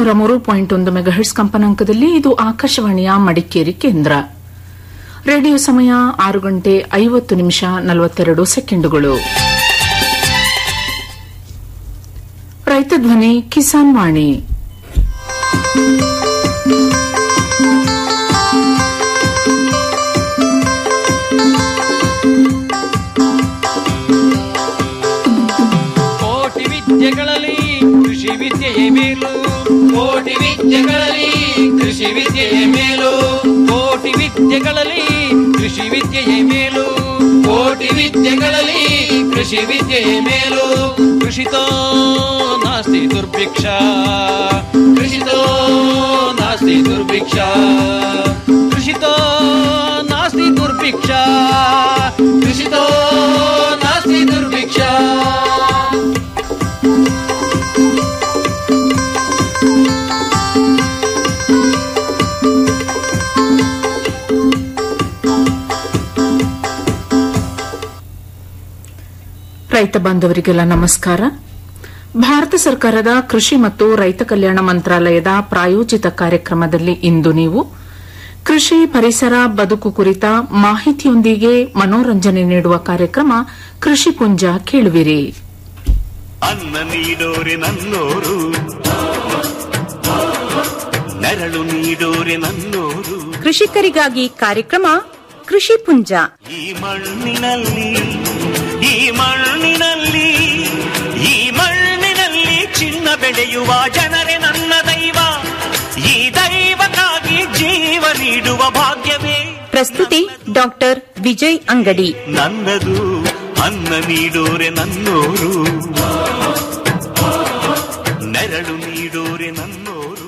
ನೂರ ಮೂರು ಪಾಯಿಂಟ್ ಒಂದು ಮೆಗಾಹೆಟ್ಸ್ ಕಂಪನಾಂಕದಲ್ಲಿ ಇದು ಆಕಾಶವಾಣಿಯ ಮಡಿಕೇರಿ ಕೇಂದ್ರ ರೇಡಿಯೋ ಸಮಯ ಆರು ಗಂಟೆ ಐವತ್ತು ನಿಮಿಷ ನಲವತ್ತೆರಡು ಸೆಕೆಂಡುಗಳು ರೈತ ಧ್ವನಿ ಕಿಸಾನ್ ವಾಣಿ ಕೋಟಿ ವಿದ್ಯೆಗಳಲ್ಲಿ ಕೃಷಿ ವಿದ್ಯೆಯೇ ಮೇಲು ಕೋಟಿ ವಿದ್ಯೆಗಳಲ್ಲಿ ಕೃಷಿ ವಿದ್ಯೆಯೇ ಮೇಲು ಕೋಟಿ ವಿದ್ಯೆಗಳಲ್ಲಿ ಕೃಷಿ ವಿದ್ಯೆಯೇ ಮೇಲು ಕೋಟಿ ವಿದ್ಯೆಗಳಲ್ಲಿ ಕೃಷಿ ವಿದ್ಯೆಯೇ ಮೇಲು ಕೃಷಿತೋ ನಾಸ್ತಿ ದುರ್ಭಿಕ್ಷ ಕೃಷಿತೋ ನಾಸ್ತಿ ದುರ್ಭಿಕ್ಷ ಕೃಷಿತೋ ನಾಸ್ತಿ ದುರ್ಭಿಕ್ಷ ಕೃಷಿತೋ ನಾಸ್ತಿ ದುರ್ಭಿಕ್ಷ ರೈತ ಬಾಂಧವರಿಗೆಲ್ಲ ನಮಸ್ಕಾರ ಭಾರತ ಸರ್ಕಾರದ ಕೃಷಿ ಮತ್ತು ರೈತ ಕಲ್ಯಾಣ ಮಂತ್ರಾಲಯದ ಪ್ರಾಯೋಜಿತ ಕಾರ್ಯಕ್ರಮದಲ್ಲಿ ಇಂದು ನೀವು ಕೃಷಿ ಪರಿಸರ ಬದುಕು ಕುರಿತ ಮಾಹಿತಿಯೊಂದಿಗೆ ಮನೋರಂಜನೆ ನೀಡುವ ಕಾರ್ಯಕ್ರಮ ಕೃಷಿ ಪುಂಜ ಕೇಳುವಿರಿ ಅನ್ನ ನೀಡೋರೆ ನನ್ನೋರು ನೆರಳು ನೀಡೋರೆ ನನ್ನೋರು ಕೃಷಿಕರಿಗಾಗಿ ಕಾರ್ಯಕ್ರಮ ಕೃಷಿ ಪುಂಜ ಈ ಮಣ್ಣಿನಲ್ಲಿ ಈ ಮಣ್ಣಿನಲ್ಲಿ ಈ ಮಣ್ಣಿನಲ್ಲಿ ಚಿನ್ನ ಬೆಳೆಯುವ ಜನರೇ ನನ್ನ ದೈವ ಈ ದೈವಕ್ಕಾಗಿ ಜೀವ ನೀಡುವ ಭಾಗ್ಯವೇ ಪ್ರಸ್ತುತಿ ಡಾಕ್ಟರ್ ವಿಜಯ್ ಅಂಗಡಿ ನನ್ನದು ಅನ್ನ ನೀಡೋರೆ ನನ್ನೋರು ನೆರಳು ನೀಡೋರೆ ನನ್ನೋರು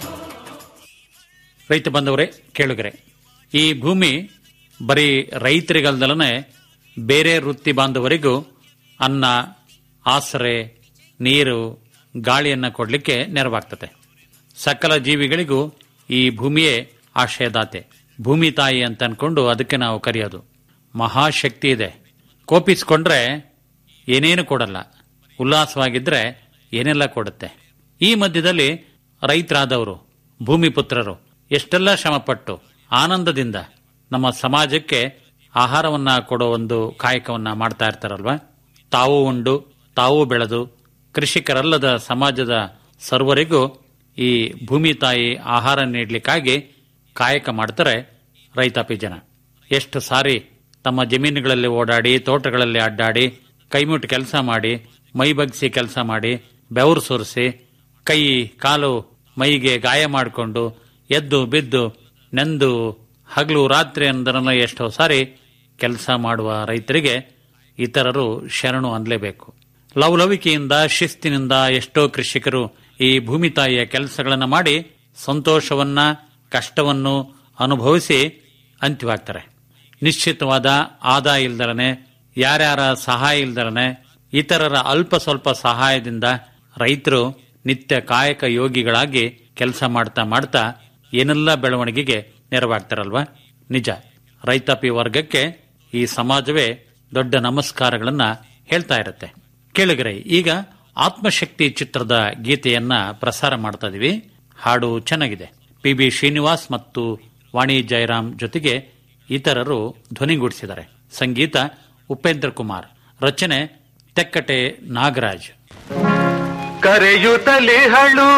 ರೈತ ಬಂದವರೇ ಕೇಳುಗರೆ ಈ ಭೂಮಿ ಬರೀ ರೈತರಿಗಲ್ದಲನೆ ಬೇರೆ ವೃತ್ತಿ ಬಾಂಧವರಿಗೂ ಅನ್ನ ಆಸರೆ ನೀರು ಗಾಳಿಯನ್ನ ಕೊಡಲಿಕ್ಕೆ ನೆರವಾಗ್ತದೆ ಸಕಲ ಜೀವಿಗಳಿಗೂ ಈ ಭೂಮಿಯೇ ಆಶ್ರಯದಾತೆ ಭೂಮಿ ತಾಯಿ ಅಂತ ಅನ್ಕೊಂಡು ಅದಕ್ಕೆ ನಾವು ಕರೆಯೋದು ಮಹಾಶಕ್ತಿ ಇದೆ ಕೋಪಿಸ್ಕೊಂಡ್ರೆ ಏನೇನು ಕೊಡಲ್ಲ ಉಲ್ಲಾಸವಾಗಿದ್ರೆ ಏನೆಲ್ಲ ಕೊಡುತ್ತೆ ಈ ಮಧ್ಯದಲ್ಲಿ ರೈತರಾದವರು ಭೂಮಿ ಪುತ್ರರು ಎಷ್ಟೆಲ್ಲ ಶ್ರಮಪಟ್ಟು ಆನಂದದಿಂದ ನಮ್ಮ ಸಮಾಜಕ್ಕೆ ಆಹಾರವನ್ನ ಕೊಡೋ ಒಂದು ಕಾಯಕವನ್ನ ಮಾಡ್ತಾ ಇರ್ತಾರಲ್ವಾ ತಾವು ಉಂಡು ತಾವು ಬೆಳೆದು ಕೃಷಿಕರಲ್ಲದ ಸಮಾಜದ ಸರ್ವರಿಗೂ ಈ ಭೂಮಿ ತಾಯಿ ಆಹಾರ ನೀಡಲಿಕ್ಕಾಗಿ ಕಾಯಕ ಮಾಡ್ತಾರೆ ರೈತಾಪಿ ಜನ ಎಷ್ಟು ಸಾರಿ ತಮ್ಮ ಜಮೀನುಗಳಲ್ಲಿ ಓಡಾಡಿ ತೋಟಗಳಲ್ಲಿ ಅಡ್ಡಾಡಿ ಕೈಮುಟ್ಟು ಕೆಲಸ ಮಾಡಿ ಮೈ ಬಗ್ಸಿ ಕೆಲಸ ಮಾಡಿ ಬೆವರು ಸುರಿಸಿ ಕೈ ಕಾಲು ಮೈಗೆ ಗಾಯ ಮಾಡಿಕೊಂಡು ಎದ್ದು ಬಿದ್ದು ನೆಂದು ಹಗಲು ರಾತ್ರಿ ಅಂದರನ್ನ ಎಷ್ಟೋ ಸಾರಿ ಕೆಲಸ ಮಾಡುವ ರೈತರಿಗೆ ಇತರರು ಶರಣು ಅನ್ಲೇಬೇಕು ಲವಲವಿಕೆಯಿಂದ ಶಿಸ್ತಿನಿಂದ ಎಷ್ಟೋ ಕೃಷಿಕರು ಈ ಭೂಮಿ ತಾಯಿಯ ಕೆಲಸಗಳನ್ನ ಮಾಡಿ ಸಂತೋಷವನ್ನ ಕಷ್ಟವನ್ನು ಅನುಭವಿಸಿ ಅಂತ್ಯವಾಗ್ತಾರೆ ನಿಶ್ಚಿತವಾದ ಆದಾಯ ಇಲ್ದರನೆ ಯಾರ್ಯಾರ ಸಹಾಯ ಇಲ್ದರನೆ ಇತರರ ಅಲ್ಪ ಸ್ವಲ್ಪ ಸಹಾಯದಿಂದ ರೈತರು ನಿತ್ಯ ಕಾಯಕ ಯೋಗಿಗಳಾಗಿ ಕೆಲಸ ಮಾಡ್ತಾ ಮಾಡ್ತಾ ಏನೆಲ್ಲ ಬೆಳವಣಿಗೆಗೆ ನೆರವಾಗ್ತಾರಲ್ವಾ ನಿಜ ರೈತಾಪಿ ವರ್ಗಕ್ಕೆ ಈ ಸಮಾಜವೇ ದೊಡ್ಡ ನಮಸ್ಕಾರಗಳನ್ನ ಹೇಳ್ತಾ ಇರುತ್ತೆ ಕೇಳಿಗರೆ ಈಗ ಆತ್ಮಶಕ್ತಿ ಚಿತ್ರದ ಗೀತೆಯನ್ನ ಪ್ರಸಾರ ಮಾಡ್ತಾ ಇದೀವಿ ಹಾಡು ಚೆನ್ನಾಗಿದೆ ಪಿ ಬಿ ಶ್ರೀನಿವಾಸ್ ಮತ್ತು ವಾಣಿ ಜಯರಾಮ್ ಜೊತೆಗೆ ಇತರರು ಧ್ವನಿಗೂಡಿಸಿದ್ದಾರೆ ಸಂಗೀತ ಉಪೇಂದ್ರ ಕುಮಾರ್ ರಚನೆ ತೆಕ್ಕಟೆ ನಾಗರಾಜ್ ಕರೆಯುತ್ತಲೇ ಹಳು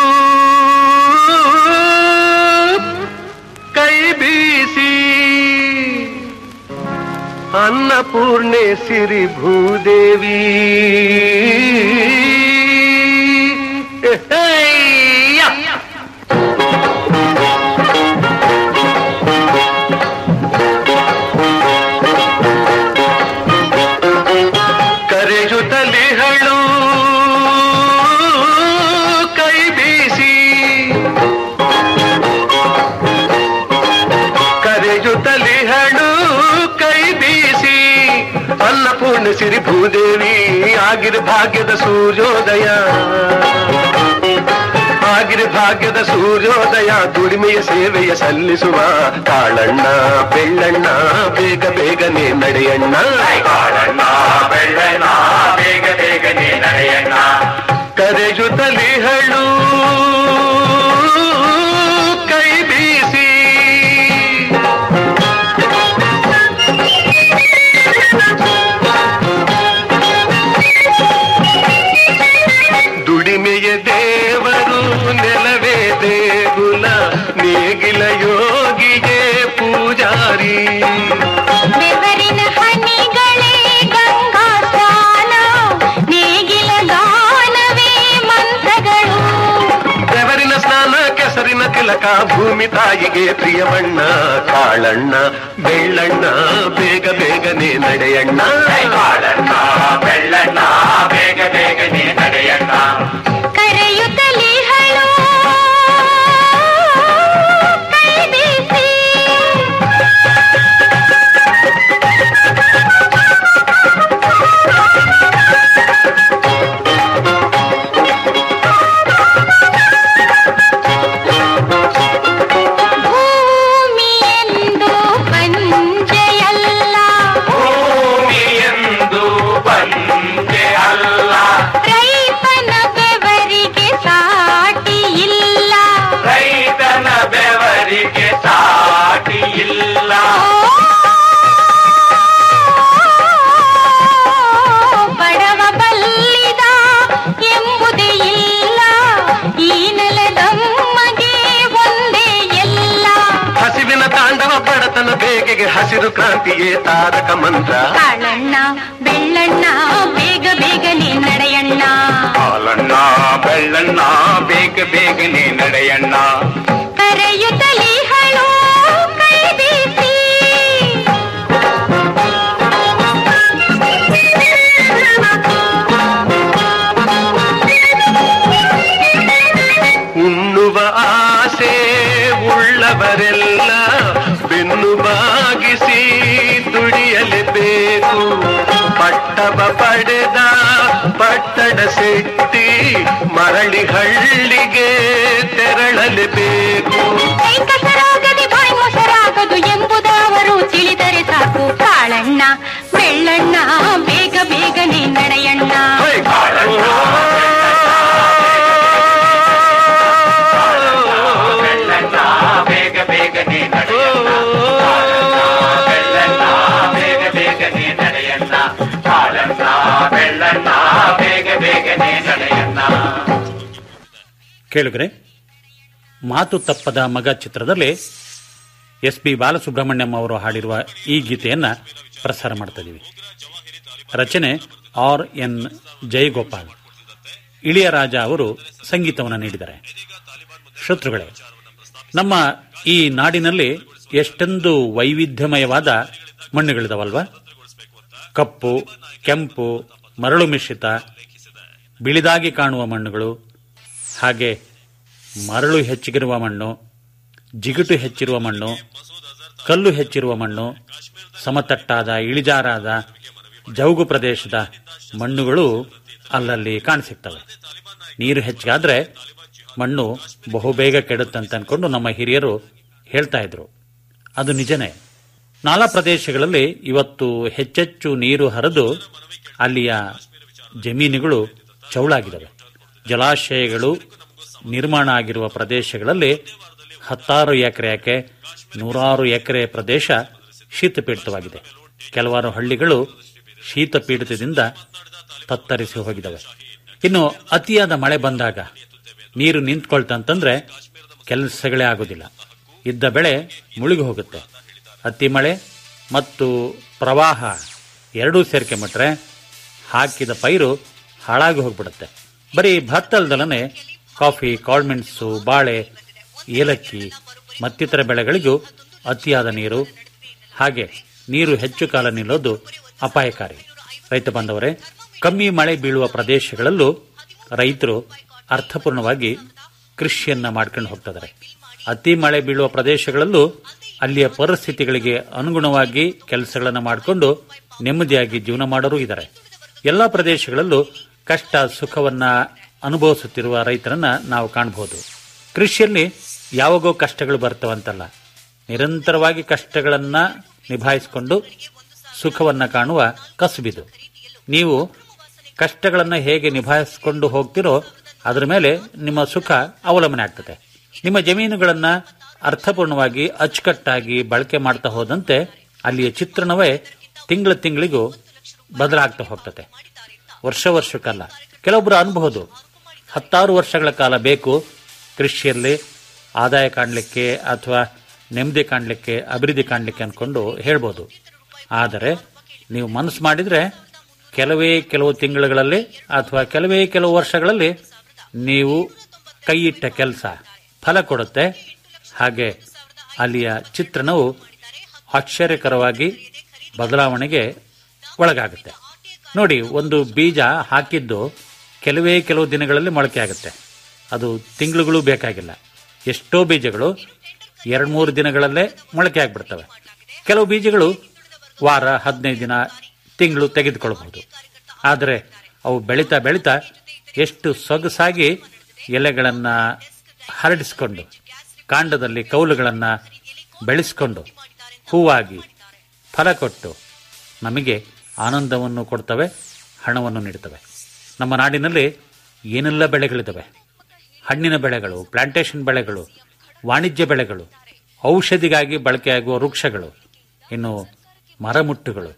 ಕೈ ಬೀಸಿ ಅನ್ನಪೂರ್ಣೆ ಸಿರಿ ಭೂದೇವಿ ಎಹೇಯ್ಯ! ಕರೆಯುತ್ತಲೇ ಹಳು ಕೈ ಬೀಸಿ ಕರೆಯುತ್ತಲೇ ಹಳು ಕೈ ಬೀಸಿ ಅನ್ನಪೂರ್ಣ ಸಿರಿ ಭೂದೇವಿ ಆಗಿರ ಭಾಗ್ಯದ ಸೂರ್ಯೋದಯ ಆಗಿರ ಭಾಗ್ಯದ ಸೂರ್ಯೋದಯ ದುಡಿಮೆಯ ಸೇವೆಯ ಸಲ್ಲಿಸುವ ಕಾಳಣ್ಣ ಬೆಳ್ಳಣ್ಣ ಬೇಗ ಬೇಗನೆ ನಡೆಯಣ್ಣ ಕಾಳಣ್ಣ ಬೆಳ್ಳಣ್ಣ ಬೇಗ ಬೇಗನೆ ನಡೆಯಣ್ಣ ಕರೆಯುತ್ತಲೇ ಹಳು ಪೋಷಕ ಭೂಮಿ ತಾಯಿಗೆ ಪ್ರಿಯವಣ್ಣ ಕಾಳಣ್ಣ ಬೆಳ್ಳಣ್ಣ ಬೇಗ ಬೇಗನೆ ನಡೆಯಣ್ಣ ಕಾಳಣ್ಣ ಬೆಳ್ಳಣ್ಣ ಬೇಗ ಬೇಗನೆ ನಡೆಯಣ್ಣ ಕರೆಯುತ್ತಲೇ ಹಲೋ ಕೈ ಬೀಸಿ ಭೂಮಿಯೆಂದು ಬಂಜೆಯಲ್ಲ ಭೂಮಿಯೆಂದು ಬಂದೆ ಅಲ್ಲ ರೈತನ ಬೆವರಿಗೆ ಸಾಟಿ ಇಲ್ಲ ರೈತನ ಬೆವರಿಗೆ ಸಾಟಿ ಇಲ್ಲ ಬಡವ ಬಲ್ಲಿದ ಎಂಬುದೇ ಇಲ್ಲ ಈ ನೆಲದಮ್ಮಗೆ ಒಂದೇ ಎಲ್ಲ ಹಸಿವಿನ ತಾಂಡವ ಬಡತನ ಬೇಗೆಗೆ ಹಸಿರು ಕ್ರಾಂತಿಯೇ ತಾರಕ ಮಂತ್ರ ಕಾಳಣ್ಣ ಬೆಳ್ಳಣ್ಣ ಬೇಗ ಬೇಗನೆ ನಡೆಯಣ್ಣ ಹಾಲಣ್ಣ ಬೆಳ್ಳಣ್ಣ ಬೇಗ ಬೇಗನೆ ನಡೆಯಣ್ಣ ಕರೆಯುತ್ತಲೇ ಹಳೋ ಕೈ ಬೀಸಿ ಉಣ್ಣುವ ಆಸೆ ಉಳ್ಳವರೆಲ್ಲ ಬೆನ್ನು ಬಾಗಿಸಿ ದುಡಿಯಲೇಬೇಕು ಪಟ್ಟವ ಪಡೆದ ಪಟ್ಟಣ ಶೆಟ್ಟಿ ಮರಳಿ ಹಳ್ಳಿಗೆ ತೆರಳಲೇಬೇಕು ಕೈ ಕಸರಾಗದೆ ಬಾಯಿ ಮೊಸರಾಗದು ಎಂಬುದು ಅವರು ತಿಳಿದರೆ ಸಾಕು ಕಾಳಣ್ಣ ಬೆಳ್ಳಣ್ಣ ಬೇಗ ಬೇಗನೆ ನಡೆಯಣ್ಣ ಬೇಗ ಬೇಗನೆ ನಡೆಯಣ್ಣ ಬೆಳ್ಳಣ್ಣ ಬೇಗ ಬೇಗನೆ ನಡೆಯಣ್ಣ ಕಾಳಣ್ಣ ಬೆಳ್ಳಣ್ಣ ಬೇಗ ಬೇಗನೆ ನಡೆಯಣ್ಣ ಕೇಳುಗರೆ ಮಾತು ತಪ್ಪದ ಮಗ ಚಿತ್ರದಲ್ಲಿ ಎಸ್ ಪಿ ಬಾಲಸುಬ್ರಹ್ಮಣ್ಯಂ ಅವರು ಹಾಡಿರುವ ಈ ಗೀತೆಯನ್ನ ಪ್ರಸಾರ ಮಾಡ್ತಾ ಇದೀವಿ ರಚನೆ ಆರ್ ಎನ್ ಜಯಗೋಪಾಲ್ ಇಳಿಯರಾಜ ಅವರು ಸಂಗೀತವನ್ನು ನೀಡಿದ್ದಾರೆ ಶ್ರೋತೃಗಳೇ ನಮ್ಮ ಈ ನಾಡಿನಲ್ಲಿ ಎಷ್ಟೊಂದು ವೈವಿಧ್ಯಮಯವಾದ ಮಣ್ಣುಗಳಿದಾವಲ್ವಾ ಕಪ್ಪು ಕೆಂಪು ಮರಳು ಮಿಶ್ರಿತ ಬಿಳಿದಾಗಿ ಕಾಣುವ ಮಣ್ಣುಗಳು ಹಾಗೆ ಮರಳು ಹೆಚ್ಚಿಗಿರುವ ಮಣ್ಣು ಜಿಗುಟು ಹೆಚ್ಚಿರುವ ಮಣ್ಣು ಕಲ್ಲು ಹೆಚ್ಚಿರುವ ಮಣ್ಣು ಸಮತಟ್ಟಾದ ಇಳಿಜಾರಾದ ಜೌಗು ಪ್ರದೇಶದ ಮಣ್ಣುಗಳು ಅಲ್ಲಲ್ಲಿ ಕಾಣಸಿಗ್ತವೆ ನೀರು ಹೆಚ್ಚಾದ್ರೆ ಮಣ್ಣು ಬಹುಬೇಗ ಕೆಡುತ್ತಂತ ಅನ್ಕೊಂಡು ನಮ್ಮ ಹಿರಿಯರು ಹೇಳ್ತಾ ಇದ್ರು ಅದು ನಿಜನೇ ನಾಲಾ ಪ್ರದೇಶಗಳಲ್ಲಿ ಇವತ್ತು ಹೆಚ್ಚೆಚ್ಚು ನೀರು ಹರಿದು ಅಲ್ಲಿಯ ಜಮೀನುಗಳು ಚೌಳಾಗಿದ್ದಾವೆ ಜಲಾಶಯಗಳು ನಿರ್ಮಾಣ ಆಗಿರುವ ಪ್ರದೇಶಗಳಲ್ಲಿ ಹತ್ತಾರು ಎಕರೆಯಕ್ಕೆ ನೂರಾರು ಎಕರೆ ಪ್ರದೇಶ ಶೀತಪೀಡಿತವಾಗಿದೆ ಕೆಲವಾರು ಹಳ್ಳಿಗಳು ಶೀತಪೀಡಿತದಿಂದ ತತ್ತರಿಸಿ ಹೋಗಿದ್ದಾವೆ ಇನ್ನು ಅತಿಯಾದ ಮಳೆ ಬಂದಾಗ ನೀರು ನಿಂತ್ಕೊಳ್ತಂತಂದ್ರೆ ಕೆಲಸಗಳೇ ಆಗೋದಿಲ್ಲ ಇದ್ದ ಬೆಳೆ ಮುಳುಗಿ ಹೋಗುತ್ತೆ ಅತಿ ಮಳೆ ಮತ್ತು ಪ್ರವಾಹ ಎರಡೂ ಸೇರ್ಕೊಂಬಿಟ್ರೆ ಹಾಕಿದ ಪೈರು ಹಾಳಾಗಿ ಹೋಗ್ಬಿಡುತ್ತೆ ಬರೀ ಭತ್ತ ಅಲ್ದಲನೆ ಕಾಫಿ ಕಾಳ್ಮೆಣಸು ಬಾಳೆ ಏಲಕ್ಕಿ ಮತ್ತಿತರ ಬೆಳೆಗಳಿಗೂ ಅತಿಯಾದ ನೀರು ಹಾಗೆ ನೀರು ಹೆಚ್ಚು ಕಾಲ ನಿಲ್ಲೋದು ಅಪಾಯಕಾರಿ ರೈತ ಬಾಂಧವರೇ ಕಮ್ಮಿ ಮಳೆ ಬೀಳುವ ಪ್ರದೇಶಗಳಲ್ಲೂ ರೈತರು ಅರ್ಥಪೂರ್ಣವಾಗಿ ಕೃಷಿಯನ್ನ ಮಾಡ್ಕೊಂಡು ಹೋಗ್ತಿದ್ದಾರೆ ಅತಿ ಮಳೆ ಬೀಳುವ ಪ್ರದೇಶಗಳಲ್ಲೂ ಅಲ್ಲಿಯ ಪರಿಸ್ಥಿತಿಗಳಿಗೆ ಅನುಗುಣವಾಗಿ ಕೆಲಸಗಳನ್ನು ಮಾಡಿಕೊಂಡು ನೆಮ್ಮದಿಯಾಗಿ ಜೀವನ ಮಾಡೋರು ಇದ್ದಾರೆ ಎಲ್ಲಾ ಪ್ರದೇಶಗಳಲ್ಲೂ ಕಷ್ಟ ಸುಖವನ್ನ ಅನುಭವಿಸುತ್ತಿರುವ ರೈತರನ್ನ ನಾವು ಕಾಣಬಹುದು ಕೃಷಿಯಲ್ಲಿ ಯಾವಾಗೋ ಕಷ್ಟಗಳು ಬರ್ತವಂತಲ್ಲ ನಿರಂತರವಾಗಿ ಕಷ್ಟಗಳನ್ನ ನಿಭಾಯಿಸಿಕೊಂಡು ಸುಖವನ್ನ ಕಾಣುವ ಕಸುಬಿದು ನೀವು ಕಷ್ಟಗಳನ್ನ ಹೇಗೆ ನಿಭಾಯಿಸಿಕೊಂಡು ಹೋಗ್ತಿರೋ ಅದರ ಮೇಲೆ ನಿಮ್ಮ ಸುಖ ಅವಲಂಬನೆ ಆಗ್ತದೆ ನಿಮ್ಮ ಜಮೀನುಗಳನ್ನ ಅರ್ಥಪೂರ್ಣವಾಗಿ ಅಚ್ಚುಕಟ್ಟಾಗಿ ಬಳಕೆ ಮಾಡ್ತಾ ಹೋದಂತೆ ಅಲ್ಲಿಯ ಚಿತ್ರಣವೇ ತಿಂಗಳ ತಿಂಗಳಿಗೂ ಬದಲಾಗ್ತಾ ಹೋಗ್ತದೆ ವರ್ಷ ವರ್ಷಕ್ಕಲ್ಲ ಕೆಲವೊಬ್ರು ಅನ್ಬಹುದು ಹತ್ತಾರು ವರ್ಷಗಳ ಕಾಲ ಬೇಕು ಕೃಷಿಯಲ್ಲಿ ಆದಾಯ ಕಾಣಲಿಕ್ಕೆ ಅಥವಾ ನೆಮ್ಮದಿ ಕಾಣಲಿಕ್ಕೆ ಅಭಿವೃದ್ಧಿ ಕಾಣಲಿಕ್ಕೆ ಅನ್ಕೊಂಡು ಹೇಳ್ಬೋದು ಆದರೆ ನೀವು ಮನಸ್ಸು ಮಾಡಿದ್ರೆ ಕೆಲವೇ ಕೆಲವು ತಿಂಗಳುಗಳಲ್ಲಿ ಅಥವಾ ಕೆಲವೇ ಕೆಲವು ವರ್ಷಗಳಲ್ಲಿ ನೀವು ಕೈ ಇಟ್ಟ ಕೆಲಸ ಫಲ ಕೊಡುತ್ತೆ ಹಾಗೆ ಅಲ್ಲಿಯ ಚಿತ್ರಣವು ಆಶ್ಚರ್ಯಕರವಾಗಿ ಬದಲಾವಣೆಗೆ ಒಳಗಾಗುತ್ತೆ ನೋಡಿ ಒಂದು ಬೀಜ ಹಾಕಿದ್ದು ಕೆಲವೇ ಕೆಲವು ದಿನಗಳಲ್ಲಿ ಮೊಳಕೆ ಆಗುತ್ತೆ ಅದು ತಿಂಗಳುಗಳು ಬೇಕಾಗಿಲ್ಲ ಎಷ್ಟೋ ಬೀಜಗಳು ಎರಡು ಮೂರು ದಿನಗಳಲ್ಲೇ ಮೊಳಕೆ ಆಗಿಬಿಡ್ತವೆ ಕೆಲವು ಬೀಜಗಳು ವಾರ ಹದಿನೈದು ದಿನ ತಿಂಗಳು ತೆಗೆದುಕೊಳ್ಬಹುದು ಆದರೆ ಅವು ಬೆಳೀತಾ ಬೆಳೀತಾ ಎಷ್ಟು ಸೊಗಸಾಗಿ ಎಲೆಗಳನ್ನು ಹರಡಿಸಿಕೊಂಡು ಕಾಂಡದಲ್ಲಿ ಕೌಲುಗಳನ್ನು ಬೆಳೆಸಿಕೊಂಡು ಹೂವಾಗಿ ಫಲ ಕೊಟ್ಟು ನಮಗೆ ಆನಂದವನ್ನು ಕೊಡ್ತವೆ ಹಣವನ್ನು ನೀಡುತ್ತವೆ ನಮ್ಮ ನಾಡಿನಲ್ಲಿ ಏನೆಲ್ಲ ಬೆಳೆಗಳಿದ್ದಾವೆ ಹಣ್ಣಿನ ಬೆಳೆಗಳು ಪ್ಲಾಂಟೇಶನ್ ಬೆಳೆಗಳು ವಾಣಿಜ್ಯ ಬೆಳೆಗಳು ಔಷಧಿಗಾಗಿ ಬಳಕೆಯಾಗುವ ವೃಕ್ಷಗಳು ಇನ್ನು ಮರಮುಟ್ಟುಗಳು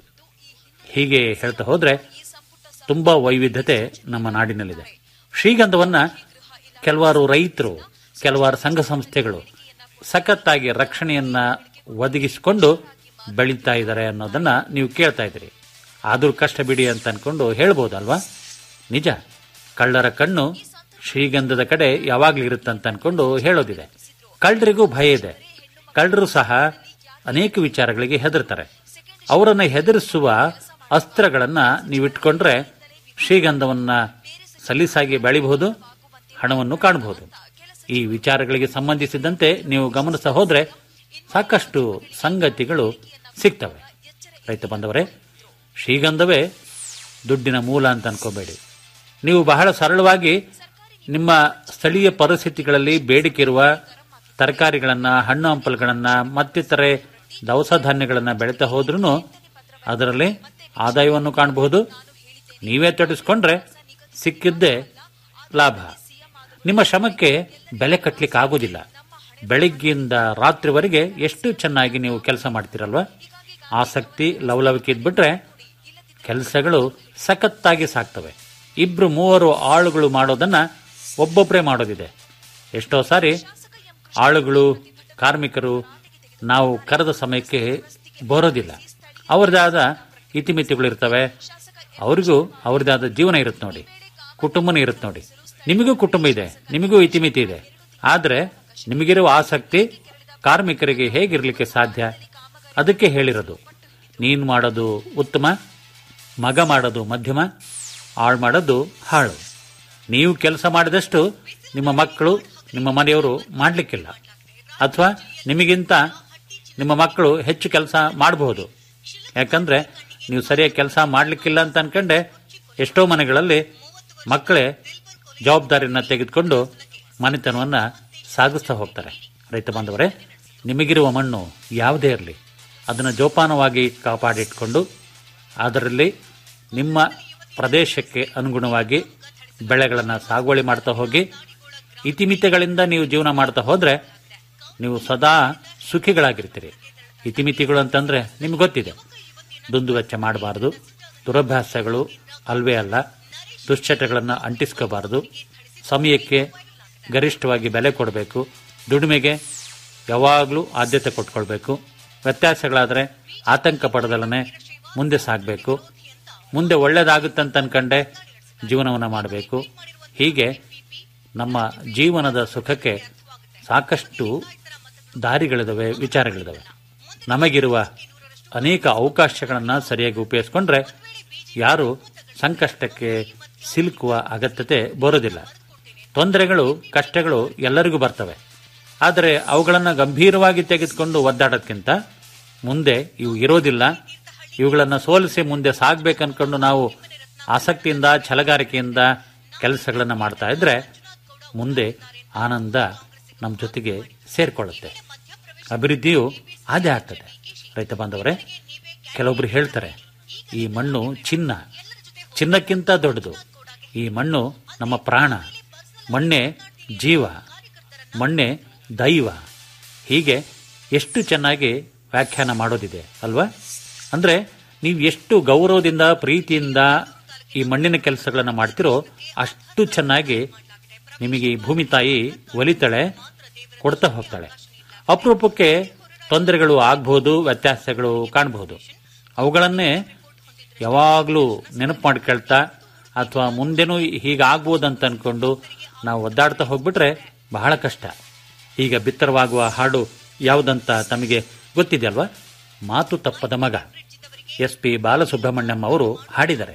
ಹೀಗೆ ಹೇಳ್ತಾ ಹೋದ್ರೆ ತುಂಬಾ ವೈವಿಧ್ಯತೆ ನಮ್ಮ ನಾಡಿನಲ್ಲಿದೆ ಶ್ರೀಗಂಧವನ್ನ ಕೆಲವಾರು ರೈತರು ಕೆಲವಾರು ಸಂಘ ಸಂಸ್ಥೆಗಳು ಸಖತ್ತಾಗಿ ರಕ್ಷಣೆಯನ್ನ ಒದಗಿಸಿಕೊಂಡು ಬೆಳೀತಾ ಇದ್ದಾರೆ ಅನ್ನೋದನ್ನ ನೀವು ಕೇಳ್ತಾ ಇದ್ದೀರಿ ಆದ್ರೂ ಕಷ್ಟ ಬಿಡಿ ಅಂತ ಅನ್ಕೊಂಡು ಹೇಳ್ಬೋದಲ್ವಾ ನಿಜ ಕಳ್ಳರ ಕಣ್ಣು ಶ್ರೀಗಂಧದ ಕಡೆ ಯಾವಾಗ್ಲೂ ಇರುತ್ತಂತ ಅನ್ಕೊಂಡು ಹೇಳೋದಿದೆ ಕಳ್ಳರಿಗೂ ಭಯ ಇದೆ ಕಳ್ಳರು ಸಹ ಅನೇಕ ವಿಚಾರಗಳಿಗೆ ಹೆದರ್ತಾರೆ ಅವರನ್ನ ಹೆದರಿಸುವ ಅಸ್ತ್ರಗಳನ್ನ ನೀವಿಟ್ಕೊಂಡ್ರೆ ಶ್ರೀಗಂಧವನ್ನ ಸಲೀಸಾಗಿ ಬೆಳಿಬಹುದು ಹಣವನ್ನು ಕಾಣಬಹುದು ಈ ವಿಚಾರಗಳಿಗೆ ಸಂಬಂಧಿಸಿದಂತೆ ನೀವು ಗಮನಿಸ ಹೋದ್ರೆ ಸಾಕಷ್ಟು ಸಂಗತಿಗಳು ಸಿಗ್ತವೆ ರೈತ ಬಂದವರೇ ಶ್ರೀಗಂಧವೇ ದುಡ್ಡಿನ ಮೂಲ ಅಂತ ಅನ್ಕೋಬೇಡಿ ನೀವು ಬಹಳ ಸರಳವಾಗಿ ನಿಮ್ಮ ಸ್ಥಳೀಯ ಪರಿಸ್ಥಿತಿಗಳಲ್ಲಿ ಬೇಡಿಕೆ ಇರುವ ತರಕಾರಿಗಳನ್ನ ಹಣ್ಣು ಹಂಪಲುಗಳನ್ನ ಮತ್ತಿತರೆ ದವಸ ಧಾನ್ಯಗಳನ್ನ ಬೆಳೀತಾ ಹೋದ್ರೂ ಅದರಲ್ಲಿ ಆದಾಯವನ್ನು ಕಾಣಬಹುದು ನೀವೇ ತೊಡಗಿಸ್ಕೊಂಡ್ರೆ ಸಿಕ್ಕಿದ್ದೇ ಲಾಭ ನಿಮ್ಮ ಶ್ರಮಕ್ಕೆ ಬೆಲೆ ಕಟ್ಟಲಿಕ್ಕೆ ಆಗೋದಿಲ್ಲ ಬೆಳಿಗ್ಗೆಯಿಂದ ರಾತ್ರಿವರೆಗೆ ಎಷ್ಟು ಚೆನ್ನಾಗಿ ನೀವು ಕೆಲಸ ಮಾಡ್ತೀರಲ್ವಾ ಆಸಕ್ತಿ ಲವಲವಿಕೆ ಇದ್ಬಿಟ್ರೆ ಕೆಲಸಗಳು ಸಖತ್ತಾಗಿ ಸಾಕ್ತವೆ ಇಬ್ರು ಮೂವರು ಆಳುಗಳು ಮಾಡೋದನ್ನ ಒಬ್ಬೊಬ್ಬರೇ ಮಾಡೋದಿದೆ ಎಷ್ಟೋ ಸಾರಿ ಆಳುಗಳು ಕಾರ್ಮಿಕರು ನಾವು ಕರೆದ ಸಮಯಕ್ಕೆ ಬರೋದಿಲ್ಲ ಅವರದಾದ ಇತಿಮಿತಿಗಳು ಇರ್ತವೆ ಅವ್ರಿಗೂ ಅವ್ರದ್ದಾದ ಜೀವನ ಇರುತ್ತೆ ನೋಡಿ ಕುಟುಂಬನೂ ಇರುತ್ತೆ ನೋಡಿ ನಿಮಗೂ ಕುಟುಂಬ ಇದೆ ನಿಮಗೂ ಇತಿಮಿತಿ ಇದೆ ಆದ್ರೆ ನಿಮಗಿರುವ ಆಸಕ್ತಿ ಕಾರ್ಮಿಕರಿಗೆ ಹೇಗಿರ್ಲಿಕ್ಕೆ ಸಾಧ್ಯ ಅದಕ್ಕೆ ಹೇಳಿರೋದು ನೀನು ಮಾಡೋದು ಉತ್ತಮ ಮಗ ಮಾಡೋದು ಮಧ್ಯಮ ಹಾಳು ಮಾಡೋದು ಹಾಳು ನೀವು ಕೆಲಸ ಮಾಡಿದಷ್ಟು ನಿಮ್ಮ ಮಕ್ಕಳು ನಿಮ್ಮ ಮನೆಯವರು ಮಾಡಲಿಕ್ಕಿಲ್ಲ ಅಥವಾ ನಿಮಗಿಂತ ನಿಮ್ಮ ಮಕ್ಕಳು ಹೆಚ್ಚು ಕೆಲಸ ಮಾಡಬಹುದು ಯಾಕಂದ್ರೆ ನೀವು ಸರಿಯಾಗಿ ಕೆಲಸ ಮಾಡಲಿಕ್ಕಿಲ್ಲ ಅಂತ ಅನ್ಕೊಂಡೆ ಎಷ್ಟೋ ಮನೆಗಳಲ್ಲಿ ಮಕ್ಕಳೇ ಜವಾಬ್ದಾರಿಯನ್ನ ತೆಗೆದುಕೊಂಡು ಮನೆತನವನ್ನ ಸಾಗಿಸ್ತಾ ಹೋಗ್ತಾರೆ ರೈತ ಬಾಂಧವರೇ ನಿಮಗಿರುವ ಮಣ್ಣು ಯಾವುದೇ ಇರಲಿ ಅದನ್ನು ಜೋಪಾನವಾಗಿ ಕಾಪಾಡಿಟ್ಕೊಂಡು ಅದರಲ್ಲಿ ನಿಮ್ಮ ಪ್ರದೇಶಕ್ಕೆ ಅನುಗುಣವಾಗಿ ಬೆಳೆಗಳನ್ನು ಸಾಗುವಳಿ ಮಾಡ್ತಾ ಹೋಗಿ ಇತಿಮಿತಿಗಳಿಂದ ನೀವು ಜೀವನ ಮಾಡ್ತಾ ಹೋದ್ರೆ ನೀವು ಸದಾ ಸುಖಿಗಳಾಗಿರ್ತೀರಿ ಇತಿಮಿತಿಗಳು ಅಂತಂದ್ರೆ ನಿಮ್ಗೆ ಗೊತ್ತಿದೆ ದುಂದು ವೆಚ್ಚ ಮಾಡಬಾರದು ದುರಭ್ಯಾಸಗಳು ಅಲ್ವೇ ಅಲ್ಲ ದುಶ್ಚಟಗಳನ್ನು ಅಂಟಿಸ್ಕೋಬಾರದು ಸಮಯಕ್ಕೆ ಗರಿಷ್ಠವಾಗಿ ಬೆಲೆ ಕೊಡಬೇಕು ದುಡಿಮೆಗೆ ಯಾವಾಗಲೂ ಆದ್ಯತೆ ಕೊಟ್ಕೊಳ್ಬೇಕು ವ್ಯತ್ಯಾಸಗಳಾದರೆ ಆತಂಕ ಪಡದಲನೆ ಮುಂದೆ ಸಾಗಬೇಕು ಮುಂದೆ ಒಳ್ಳೇದಾಗುತ್ತಂತ ಅನ್ಕಂಡೆ ಜೀವನವನ್ನು ಮಾಡಬೇಕು ಹೀಗೆ ನಮ್ಮ ಜೀವನದ ಸುಖಕ್ಕೆ ಸಾಕಷ್ಟು ದಾರಿಗಳಿದಾವೆ ವಿಚಾರಗಳಿದಾವೆ ನಮಗಿರುವ ಅನೇಕ ಅವಕಾಶಗಳನ್ನು ಸರಿಯಾಗಿ ಉಪಯೋಗಿಸ್ಕೊಂಡ್ರೆ ಯಾರು ಸಂಕಷ್ಟಕ್ಕೆ ಸಿಲುಕುವ ಅಗತ್ಯತೆ ಬರೋದಿಲ್ಲ ತೊಂದರೆಗಳು ಕಷ್ಟಗಳು ಎಲ್ಲರಿಗೂ ಬರ್ತವೆ ಆದರೆ ಅವುಗಳನ್ನು ಗಂಭೀರವಾಗಿ ತೆಗೆದುಕೊಂಡು ಒದ್ದಾಡೋದ್ಕಿಂತ ಮುಂದೆ ಇವು ಇರೋದಿಲ್ಲ ಇವುಗಳನ್ನು ಸೋಲಿಸಿ ಮುಂದೆ ಸಾಗ್ಬೇಕನ್ಕೊಂಡು ನಾವು ಆಸಕ್ತಿಯಿಂದ ಛಲಗಾರಿಕೆಯಿಂದ ಕೆಲಸಗಳನ್ನು ಮಾಡ್ತಾ ಇದ್ರೆ ಮುಂದೆ ಆನಂದ ನಮ್ಮ ಜೊತೆಗೆ ಸೇರ್ಕೊಳ್ಳುತ್ತೆ ಅಭಿವೃದ್ಧಿಯು ಅದೇ ಆಗ್ತದೆ ರೈತ ಬಾಂಧವರೇ ಕೆಲವೊಬ್ರು ಹೇಳ್ತಾರೆ ಈ ಮಣ್ಣು ಚಿನ್ನ ಚಿನ್ನಕ್ಕಿಂತ ದೊಡ್ಡದು ಈ ಮಣ್ಣು ನಮ್ಮ ಪ್ರಾಣ ಮಣ್ಣೆ ಜೀವ ಮಣ್ಣೆ ದೈವ ಹೀಗೆ ಎಷ್ಟು ಚೆನ್ನಾಗಿ ವ್ಯಾಖ್ಯಾನ ಮಾಡೋದಿದೆ ಅಲ್ವಾ ಅಂದ್ರೆ ನೀವು ಎಷ್ಟು ಗೌರವದಿಂದ ಪ್ರೀತಿಯಿಂದ ಈ ಮಣ್ಣಿನ ಕೆಲಸಗಳನ್ನು ಮಾಡ್ತಿರೋ ಅಷ್ಟು ಚೆನ್ನಾಗಿ ನಿಮಗೆ ಈ ಭೂಮಿ ತಾಯಿ ಒಲಿತಾಳೆ ಕೊಡ್ತಾ ಹೋಗ್ತಾಳೆ ಅಪರೂಪಕ್ಕೆ ತೊಂದರೆಗಳು ಆಗ್ಬಹುದು ವ್ಯತ್ಯಾಸಗಳು ಕಾಣಬಹುದು ಅವುಗಳನ್ನೇ ಯಾವಾಗಲೂ ನೆನಪು ಮಾಡ್ಕೊಳ್ತಾ ಅಥವಾ ಮುಂದೆನೂ ಹೀಗಾಗ್ಬೋದು ಅಂತ ಅನ್ಕೊಂಡು ನಾವು ಒದ್ದಾಡ್ತಾ ಹೋಗ್ಬಿಟ್ರೆ ಬಹಳ ಕಷ್ಟ ಈಗ ಬಿತ್ತರವಾಗುವ ಹಾಡು ಯಾವುದಂತ ತಮಗೆ ಗೊತ್ತಿದೆಯಲ್ವಾ ಮಾತು ತಪ್ಪದ ಮಗ ಎಸ್ ಪಿ ಬಾಲಸುಬ್ರಹ್ಮಣ್ಯಂ ಅವರು ಹಾಡಿದ್ದಾರೆ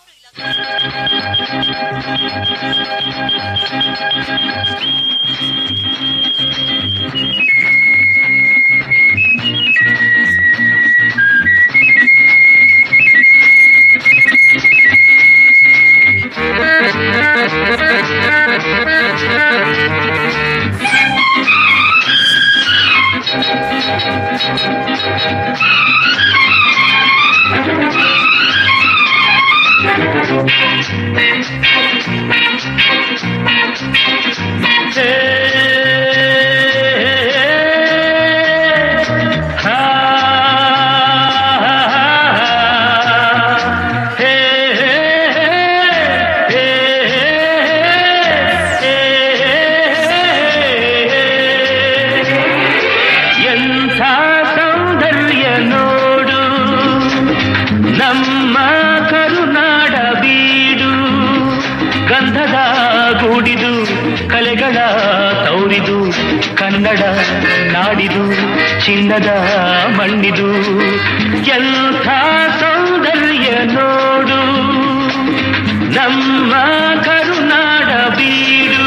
ಎಂಥ ಸೌಂದರ್ಯ ನೋಡು ನಮ್ಮ ಕರುನಾಡ ಬೀಡು ಗಂಧದ ಗೂಡಿದು ಕಲೆಗಳ ತೌರಿದು ಕನ್ನಡ ನಾಡಿದು ಚಿನ್ನದ ಮಣ್ಣಿದು ಎಂಥ ಸೌಂದರ್ಯ ನೋಡು ನಮ್ಮ ಕರುನಾಡ ಬೀಡು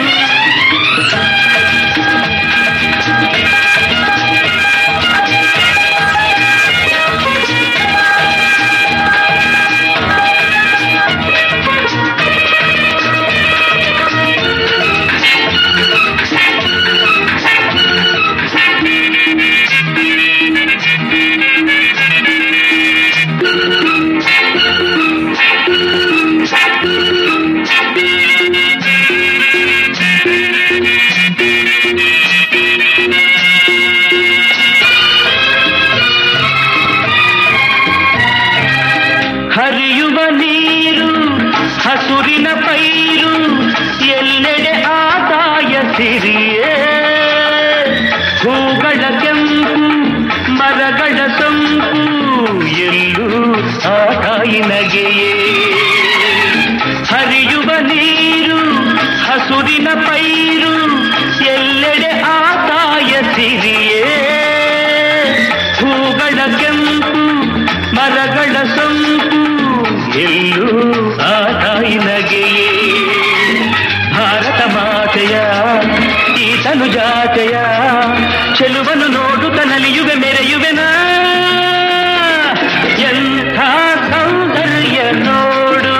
ಹರಿಯುವ ನೀರು ಹಸುರಿನ ಪೈರು ಎಲ್ಲೆಡೆ ಆದಾಯ ಸಿರಿಯೇ ಹೂಗಳ ಕೆಂಪು ಮರಗಳ ಸೊಂಪು ಎಲ್ಲೂ ಆದಾಯಿ ನಗೆಯೇ ಹರಿಯುವ ನೀರು ಹಸುರಿನ ಪೈರು ಎಲ್ಲೆಡೆ ಆದಾಯ ಸಿರಿಯೇ ಹೂಗಳ ಕೆಂಪು ಮರಗಳ ಸೊಂಪು ಎಲ್ಲೂ ಆ ತಾಯಿ ನಗೆಯೇ ಭಾರತ ಮಾತೆಯ ಈ ತನು ಜಾತೆಯ ಚೆಲುವನು ನೋಡುತ್ತ ನಲಿಯುವೆ ಮೆರೆಯುವೆನ ಎಂಥ ಸೌಂದರ್ಯ ನೋಡು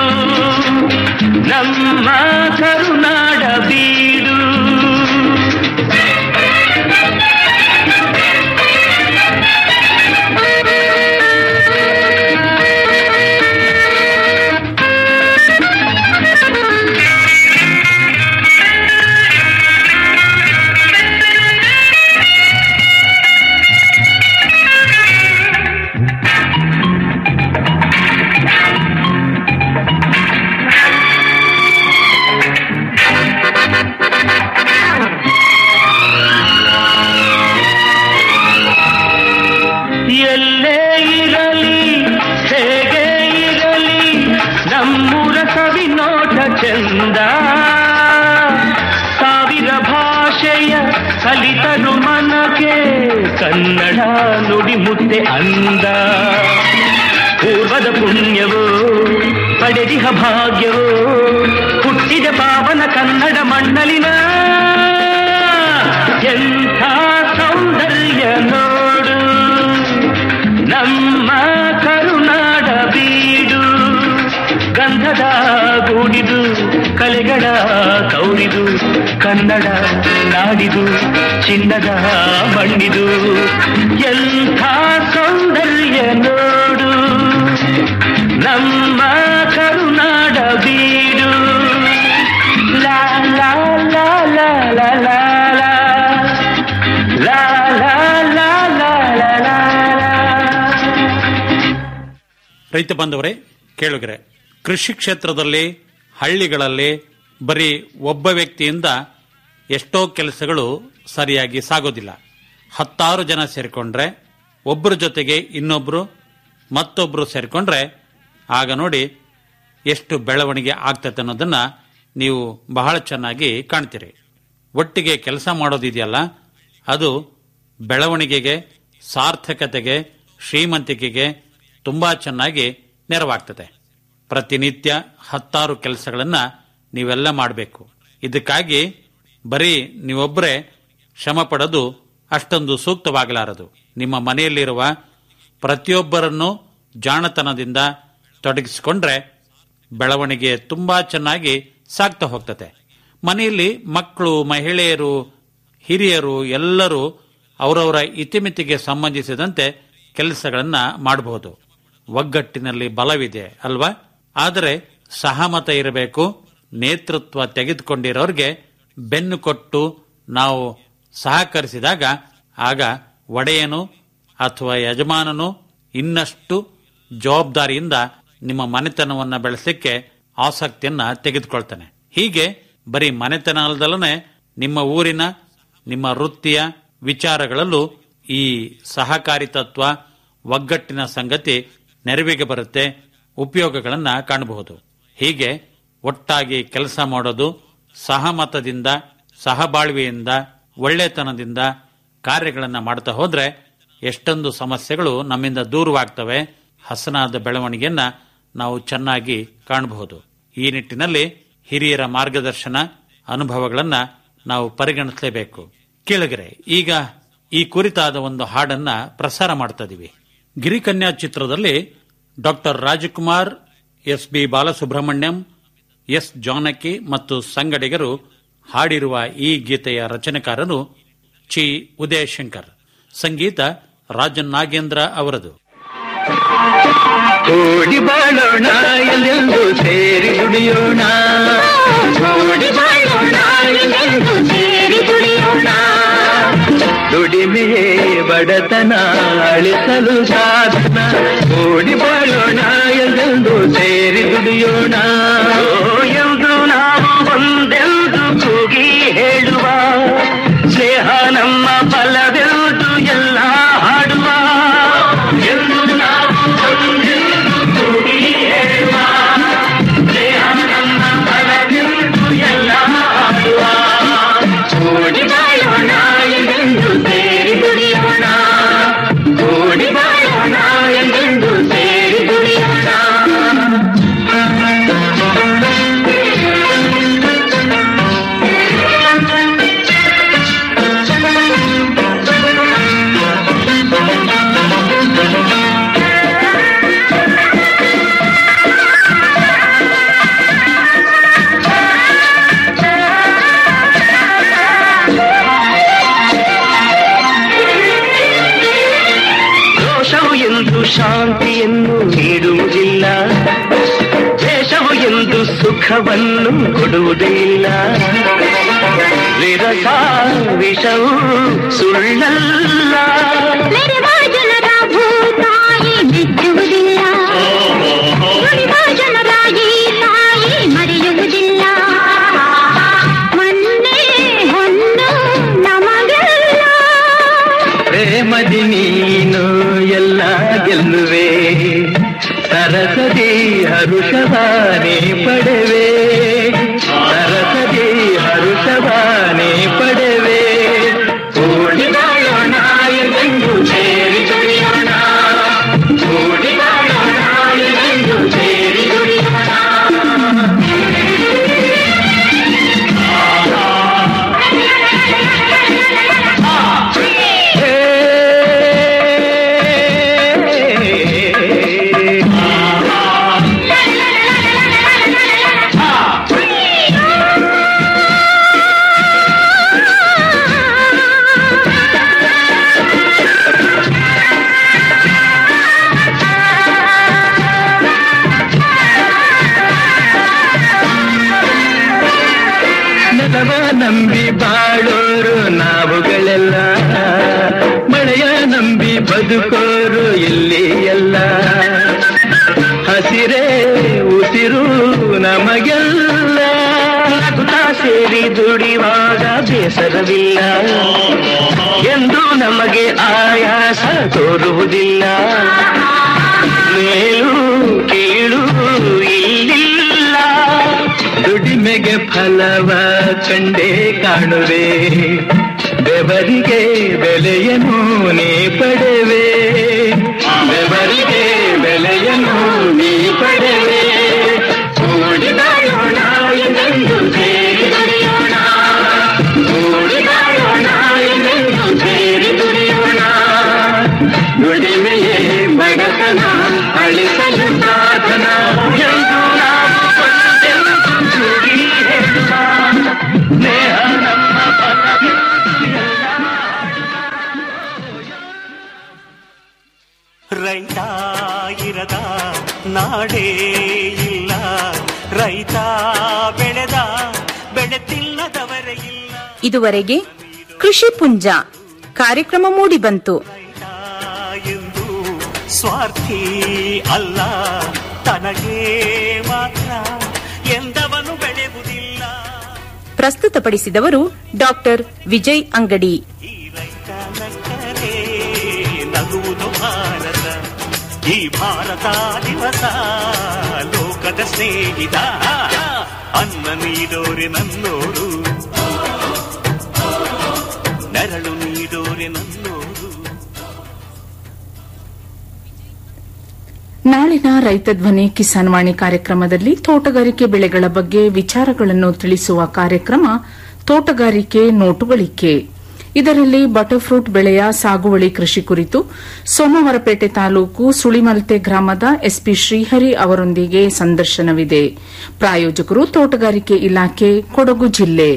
ನಮ್ಮ ಕರುನಾಡ ಬೀಡು ಎಲ್ಲೇ ಇರಲಿ ಹೇಗೆ ಇರಲಿ ನಮ್ಮೂರ ಸವಿ ನೋಟ ಚಂದ ಸಾವಿರ ಭಾಷೆಯ ಕಲಿತರು ಮನಕ್ಕೆ ಕನ್ನಡ ನುಡಿ ಮುದ್ದೆ ಅಂದ ಪೂರ್ವದ ಪುಣ್ಯವೋ ಪಡೆದಿಹ ಭಾಗ್ಯವೋ ಹುಟ್ಟಿದ ಪಾವನ ಕನ್ನಡ ಮಣ್ಣಲಿನ ಎಂಥ ಸೌಂದರ್ಯ ನೋಡು ನಮ್ಮ ಕರುನಾಡ ಬೀಡು ಗಂಧದ ಗೂಡಿದು ಕಲೆಗಳ ಕೌರಿದು ಕನ್ನಡ ನಾಡಿದು ಚಿನ್ನದ ಮಣ್ಣಿದು ಎಂಥ ಸೌಂದರ್ಯ ನೋಡು ನಮ್ಮ ಕರುನಾಡ ಬೀಡು ಲಾ ಲಾ ಲಾ ಲಾ ಲಾ ಲಾ ಲಾ ಲಾ ಲಾ ಲಾ ಲಾ ಲಾ ಲಾ ರೈತ ಬಾಂಧವರೇ ಕೇಳುಗರೆ ಕೃಷಿ ಕ್ಷೇತ್ರದಲ್ಲಿ ಹಳ್ಳಿಗಳಲ್ಲಿ ಬರೀ ಒಬ್ಬ ವ್ಯಕ್ತಿಯಿಂದ ಎಷ್ಟೋ ಕೆಲಸಗಳು ಸರಿಯಾಗಿ ಸಾಗೋದಿಲ್ಲ ಹತ್ತಾರು ಜನ ಸೇರಿಕೊಂಡ್ರೆ ಒಬ್ಬರ ಜೊತೆಗೆ ಇನ್ನೊಬ್ರು ಮತ್ತೊಬ್ರು ಸೇರಿಕೊಂಡ್ರೆ ಆಗ ನೋಡಿ ಎಷ್ಟು ಬೆಳವಣಿಗೆ ಆಗ್ತದೆ ಅನ್ನೋದನ್ನ ನೀವು ಬಹಳ ಚೆನ್ನಾಗಿ ಕಾಣ್ತೀರಿ ಒಟ್ಟಿಗೆ ಕೆಲಸ ಮಾಡೋದಿದೆಯಲ್ಲ ಅದು ಬೆಳವಣಿಗೆಗೆ ಸಾರ್ಥಕತೆಗೆ ಶ್ರೀಮಂತಿಕೆಗೆ ತುಂಬಾ ಚೆನ್ನಾಗಿ ನೆರವಾಗ್ತದೆ ಪ್ರತಿನಿತ್ಯ ಹತ್ತಾರು ಕೆಲಸಗಳನ್ನ ನೀವೆಲ್ಲ ಮಾಡಬೇಕು ಇದಕ್ಕಾಗಿ ಬರೀ ನೀವೊಬ್ಬರೇ ಶ್ರಮ ಪಡೋದು ಅಷ್ಟೊಂದು ಸೂಕ್ತವಾಗಲಾರದು ನಿಮ್ಮ ಮನೆಯಲ್ಲಿರುವ ಪ್ರತಿಯೊಬ್ಬರನ್ನು ಜಾಣತನದಿಂದ ತೊಡಗಿಸಿಕೊಂಡ್ರೆ ಬೆಳವಣಿಗೆ ತುಂಬಾ ಚೆನ್ನಾಗಿ ಸಾಗ್ತಾ ಹೋಗ್ತದೆ ಮನೆಯಲ್ಲಿ ಮಕ್ಕಳು ಮಹಿಳೆಯರು ಹಿರಿಯರು ಎಲ್ಲರೂ ಅವರವರ ಇತಿಮಿತಿಗೆ ಸಂಬಂಧಿಸಿದಂತೆ ಕೆಲಸಗಳನ್ನ ಮಾಡಬಹುದು ಒಗ್ಗಟ್ಟಿನಲ್ಲಿ ಬಲವಿದೆ ಅಲ್ವಾ ಆದರೆ ಸಹಮತ ಇರಬೇಕು ನೇತೃತ್ವ ತೆಗೆದುಕೊಂಡಿರೋರಿಗೆ ಬೆನ್ನು ಕೊಟ್ಟು ನಾವು ಸಹಕರಿಸಿದಾಗ ಆಗ ಒಡೆಯನು ಅಥವಾ ಯಜಮಾನನು ಇನ್ನಷ್ಟು ಜವಾಬ್ದಾರಿಯಿಂದ ನಿಮ್ಮ ಮನೆತನವನ್ನ ಬೆಳೆಸಲಿಕ್ಕೆ ಆಸಕ್ತಿಯನ್ನ ತೆಗೆದುಕೊಳ್ತಾನೆ ಹೀಗೆ ಬರೀ ಮನೆತನ ಅಲ್ಲದಲ್ಲನೆ ನಿಮ್ಮ ಊರಿನ ನಿಮ್ಮ ವೃತ್ತಿಯ ವಿಚಾರಗಳಲ್ಲೂ ಈ ಸಹಕಾರಿ ತತ್ವ ಒಗ್ಗಟ್ಟಿನ ಸಂಗತಿ ನೆರವಿಗೆ ಬರುತ್ತೆ ಉಪಯೋಗಗಳನ್ನ ಕಾಣಬಹುದು ಹೀಗೆ ಒಟ್ಟಾಗಿ ಕೆಲಸ ಮಾಡೋದು ಸಹಮತದಿಂದ ಸಹಬಾಳ್ವೆಯಿಂದ ಒಳ್ಳೆತನದಿಂದ ಕಾರ್ಯಗಳನ್ನ ಮಾಡ್ತಾ ಹೋದ್ರೆ ಎಷ್ಟೊಂದು ಸಮಸ್ಯೆಗಳು ನಮ್ಮಿಂದ ದೂರವಾಗ್ತವೆ ಹಸನಾದ ಬೆಳವಣಿಗೆಯನ್ನ ನಾವು ಚೆನ್ನಾಗಿ ಕಾಣಬಹುದು ಈ ನಿಟ್ಟಿನಲ್ಲಿ ಹಿರಿಯರ ಮಾರ್ಗದರ್ಶನ ಅನುಭವಗಳನ್ನ ನಾವು ಪರಿಗಣಿಸಲೇಬೇಕು ಕೇಳಿದರೆ ಈಗ ಈ ಕುರಿತಾದ ಒಂದು ಹಾಡನ್ನ ಪ್ರಸಾರ ಮಾಡ್ತಾ ಇದೀವಿ ಗಿರಿಕನ್ಯಾ ಚಿತ್ರದಲ್ಲಿ doctor Rajkumar S B Balasubrahmanyam S Janaki ಮತ್ತು ಸಂಗಡಿಗರು ಹಾಡಿರುವ ಈ ಗೀತೆಯ ರಚನೆಕಾರರು ಚಿ ಉದಯಶಂಕರ್ ಸಂಗೀತ ರಾಜನ್ ನಾಗೇಂದ್ರ ಅವರದು ಕೂಡಿ ಬಾಳೋಣ ಎಲ್ಲೆಂದು ಸೇರಿ ದುಡಿಯೋಣ ಕೂಡಿ ಬಾಳೋಣ ಎಲ್ಲೆಂದು ಸೇರಿ ದುಡಿಯೋಣ ದುಡಿಮೆಯೇ ಬಡತನ ಅಳಿಸಲು ಸಾಧನ ಕೂಡಿ ಬಾಳೋಣ ಎಲ್ಲೆಂದು ಸೇರಿ ದುಡಿಯೋಣ ಎಂದು ನಾವು ಒಂದೆಂದು ಕೂಗಿ ಹೇಳುವ ಸ್ನೇಹ ನಮ್ಮ ಫಲವೆಂದು ಎಲ್ಲ ಹಾಡುವ ಎಂದು ನಾವು ಒಂದೆಂದು ಕೂಗಿ ಹೇಳುವ ಸ್ನೇಹ ನಮ್ಮ ಫಲವೆಂದು ಎಲ್ಲ ಹಾಡುವ ಕೂಡಿ ಬಾಳೋಣ ಎಂದು ಸೇರಿ ದುಡಿಯೋಣ ಕೂಡಿ ಬಾಳೋಣ ಎಂದು ಸೇರಿ ದುಡಿಯೋಣ ದೋಷವು ಎಂದು ಶಾಂತಿಯನ್ನು ನೀಡುವುದಿಲ್ಲ ದ್ವೇಷವು ಎಂದು ಸುಖವನ್ನು ಕೊಡುವುದಿಲ್ಲ ವಿರಸ ವಿಷವು ಸುಳ್ಳಲ್ಲ ಮೆರೆವ ಜನರ ಭೂತಾಯಿ ಮೆಚ್ಚುವುದಿಲ್ಲ ನುಡಿವ ಜನರ ಈ ತಾಯಿ ಮರೆಯುವುದಿಲ್ಲ ಮೊನ್ನೆ ಹೊನ್ನು ನಮಗೆಲ್ಲ ಪ್ರೇಮದಿ ನೀನು ಎಲ್ಲ ಗೆಲ್ಲುವೆ ಸರಸದಿ ಹರುಷವಾನೆ ಪಡೆವೆ ಸರಸದಿ ಹರುಷವಾನೆ ಪಡೆವೆ ಕೂಡಿ ಬಾಳೋಣ ಎಂದು ಸೇರಿ ದುಡಿಯೋಣ ಕೂಡಿ ಬಾಳೋಣ ಎಂದು ಸೇರಿ ದುಡಿಯೋಣ ನೆಲವ ನಂಬಿ ಬಾಳೋರು ನಾವುಗಳೆಲ್ಲ ಮಳೆಯ ನಂಬಿ ಬದುಕೋರು ಇಲ್ಲಿ ಎಲ್ಲ ಹಸಿರೇ ಉಸಿರು ನಮಗೆಲ್ಲ ನಗುತ್ತಾ ಸೇರಿ ದುಡಿವಾಗ ಬೇಸರವಿಲ್ಲ ಎಂದು ನಮಗೆ ಆಯಾಸ ತೋರುವುದಿಲ್ಲ ಮೇಲು ಕೀಳು ಇಲ್ಲಿಲ್ಲ ದುಡಿಮೆಗೆ ಫಲವ ಕಂಡೇ ಕಾಣುವೆ ಬೆವರಿಗೆ ಬೆಲೆಯನ್ನು ನೀ ಪಡೆವೆ ಬೆವರಿಗೆ ಬೆಲೆಯನ್ನು ನೀ ಪಡೆವೆ ಕೂಡಿದಾಯೋಣ ಎಂದೆಂದು ಸೇರಿ ದುಡಿಯೋಣ ಕೂಡಿದಾಯೋಣ ಎಂದೆಂದು ಸೇರಿ ದುಡಿಯೋಣ ದುಡಿಮೆಯೇ ಬಡತನ ಅಳಿಸಲು ಸಾಧನ ಎಂದು ನಾವು ಒಂದೆಂದು ಕೂಡಿ ಹೇಳುವ ಸ್ನೇಹ ನಮ್ಮ ಫಲವೆಂದು ಎಲ್ಲ ರೈತ ಇರದ ನಾಡೇ ಇಲ್ಲ ರೈತ ಬೆಳೆದ ಬೆಳೆ ತಿನ್ನದವರೇ ಇಲ್ಲ ಇದುವರೆಗೆ ಕೃಷಿ ಪುಂಜ ಕಾರ್ಯಕ್ರಮ ಮೂಡಿಬಂತು ರೈತ ಎಂದು ಸ್ವಾರ್ಥಿ ಅಲ್ಲ ತನಗೆ ಮಾತ್ರ ಎಂದವನು ಬೆಳೆಯುವುದಿಲ್ಲ ಪ್ರಸ್ತುತಪಡಿಸಿದವರು ಡಾಕ್ಟರ್ ವಿಜಯ್ ಅಂಗಡಿ ಈ ರೈತ ನಕ್ಕರೆ ನಗುವುದು ಭಾರತ ಈ ಭಾರತ ದಿವಸ ಲೋಕದ ಸ್ನೇಹಿತ ಅನ್ನ ನೀಡೋರೆ ನನ್ನೋರು ನೆರಳು ನೀಡೋರೆ ನನ್ನೋರು ನಾಳಿನ ರೈತ ಧ್ವನಿ ಕಿಸಾನ್ ವಾಣಿ ಕಾರ್ಯಕ್ರಮದಲ್ಲಿ ತೋಟಗಾರಿಕೆ ಬೆಳೆಗಳ ಬಗ್ಗೆ ವಿಚಾರಗಳನ್ನು ತಿಳಿಸುವ ಕಾರ್ಯಕ್ರಮ ತೋಟಗಾರಿಕೆ ನೋಟುಗಳಿಕೆ ಇದರಲ್ಲಿ ಬಟರ್ಫ್ರೂಟ್ ಬೆಳೆಯ ಸಾಗುವಳಿ ಕೃಷಿ ಕುರಿತು ಸೋಮವಾರಪೇಟೆ ತಾಲೂಕು ಸುಳಿಮಲ್ತೆ ಗ್ರಾಮದ ಎಸ್ಪಿ ಶ್ರೀಹರಿ ಅವರೊಂದಿಗೆ ಸಂದರ್ಶನವಿದೆ ಪ್ರಾಯೋಜಕರು ತೋಟಗಾರಿಕೆ ಇಲಾಖೆ ಕೊಡಗು ಜಿಲ್ಲೆ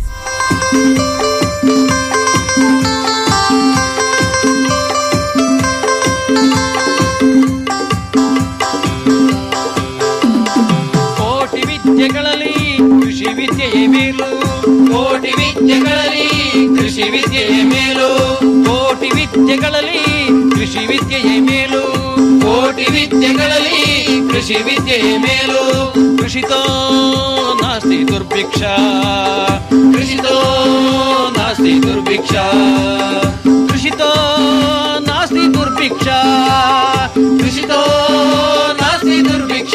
ಕೋಟಿ ವಿದ್ಯೆಗಳಲ್ಲಿ ಕೃಷಿ ವಿದ್ಯೆಯೇ ಮೇಲು ಕೋಟಿ ವಿದ್ಯೆಗಳಲ್ಲಿ ಕೃಷಿ ವಿದ್ಯೆಯೇ ಮೇಲು ಕೋಟಿ ವಿದ್ಯೆಗಳಲ್ಲಿ ಕೃಷಿ ವಿದ್ಯೆಯೇ ಮೇಲು ಕೋಟಿ ವಿದ್ಯೆಗಳಲ್ಲಿ ಕೃಷಿ ವಿದ್ಯೆಯೇ ಮೇಲು ಕೃಷಿತೋ ನಾಸ್ತಿ ದುರ್ಭಿಕ್ಷ ಕೃಷಿತೋ ನಾಸ್ತಿ ದುರ್ಭಿಕ್ಷ ಕೃಷಿತೋ ನಾಸ್ತಿ ದುರ್ಭಿಕ್ಷ ಕೃಷಿತೋ ನಾಸ್ತಿ ದುರ್ಭಿಕ್ಷ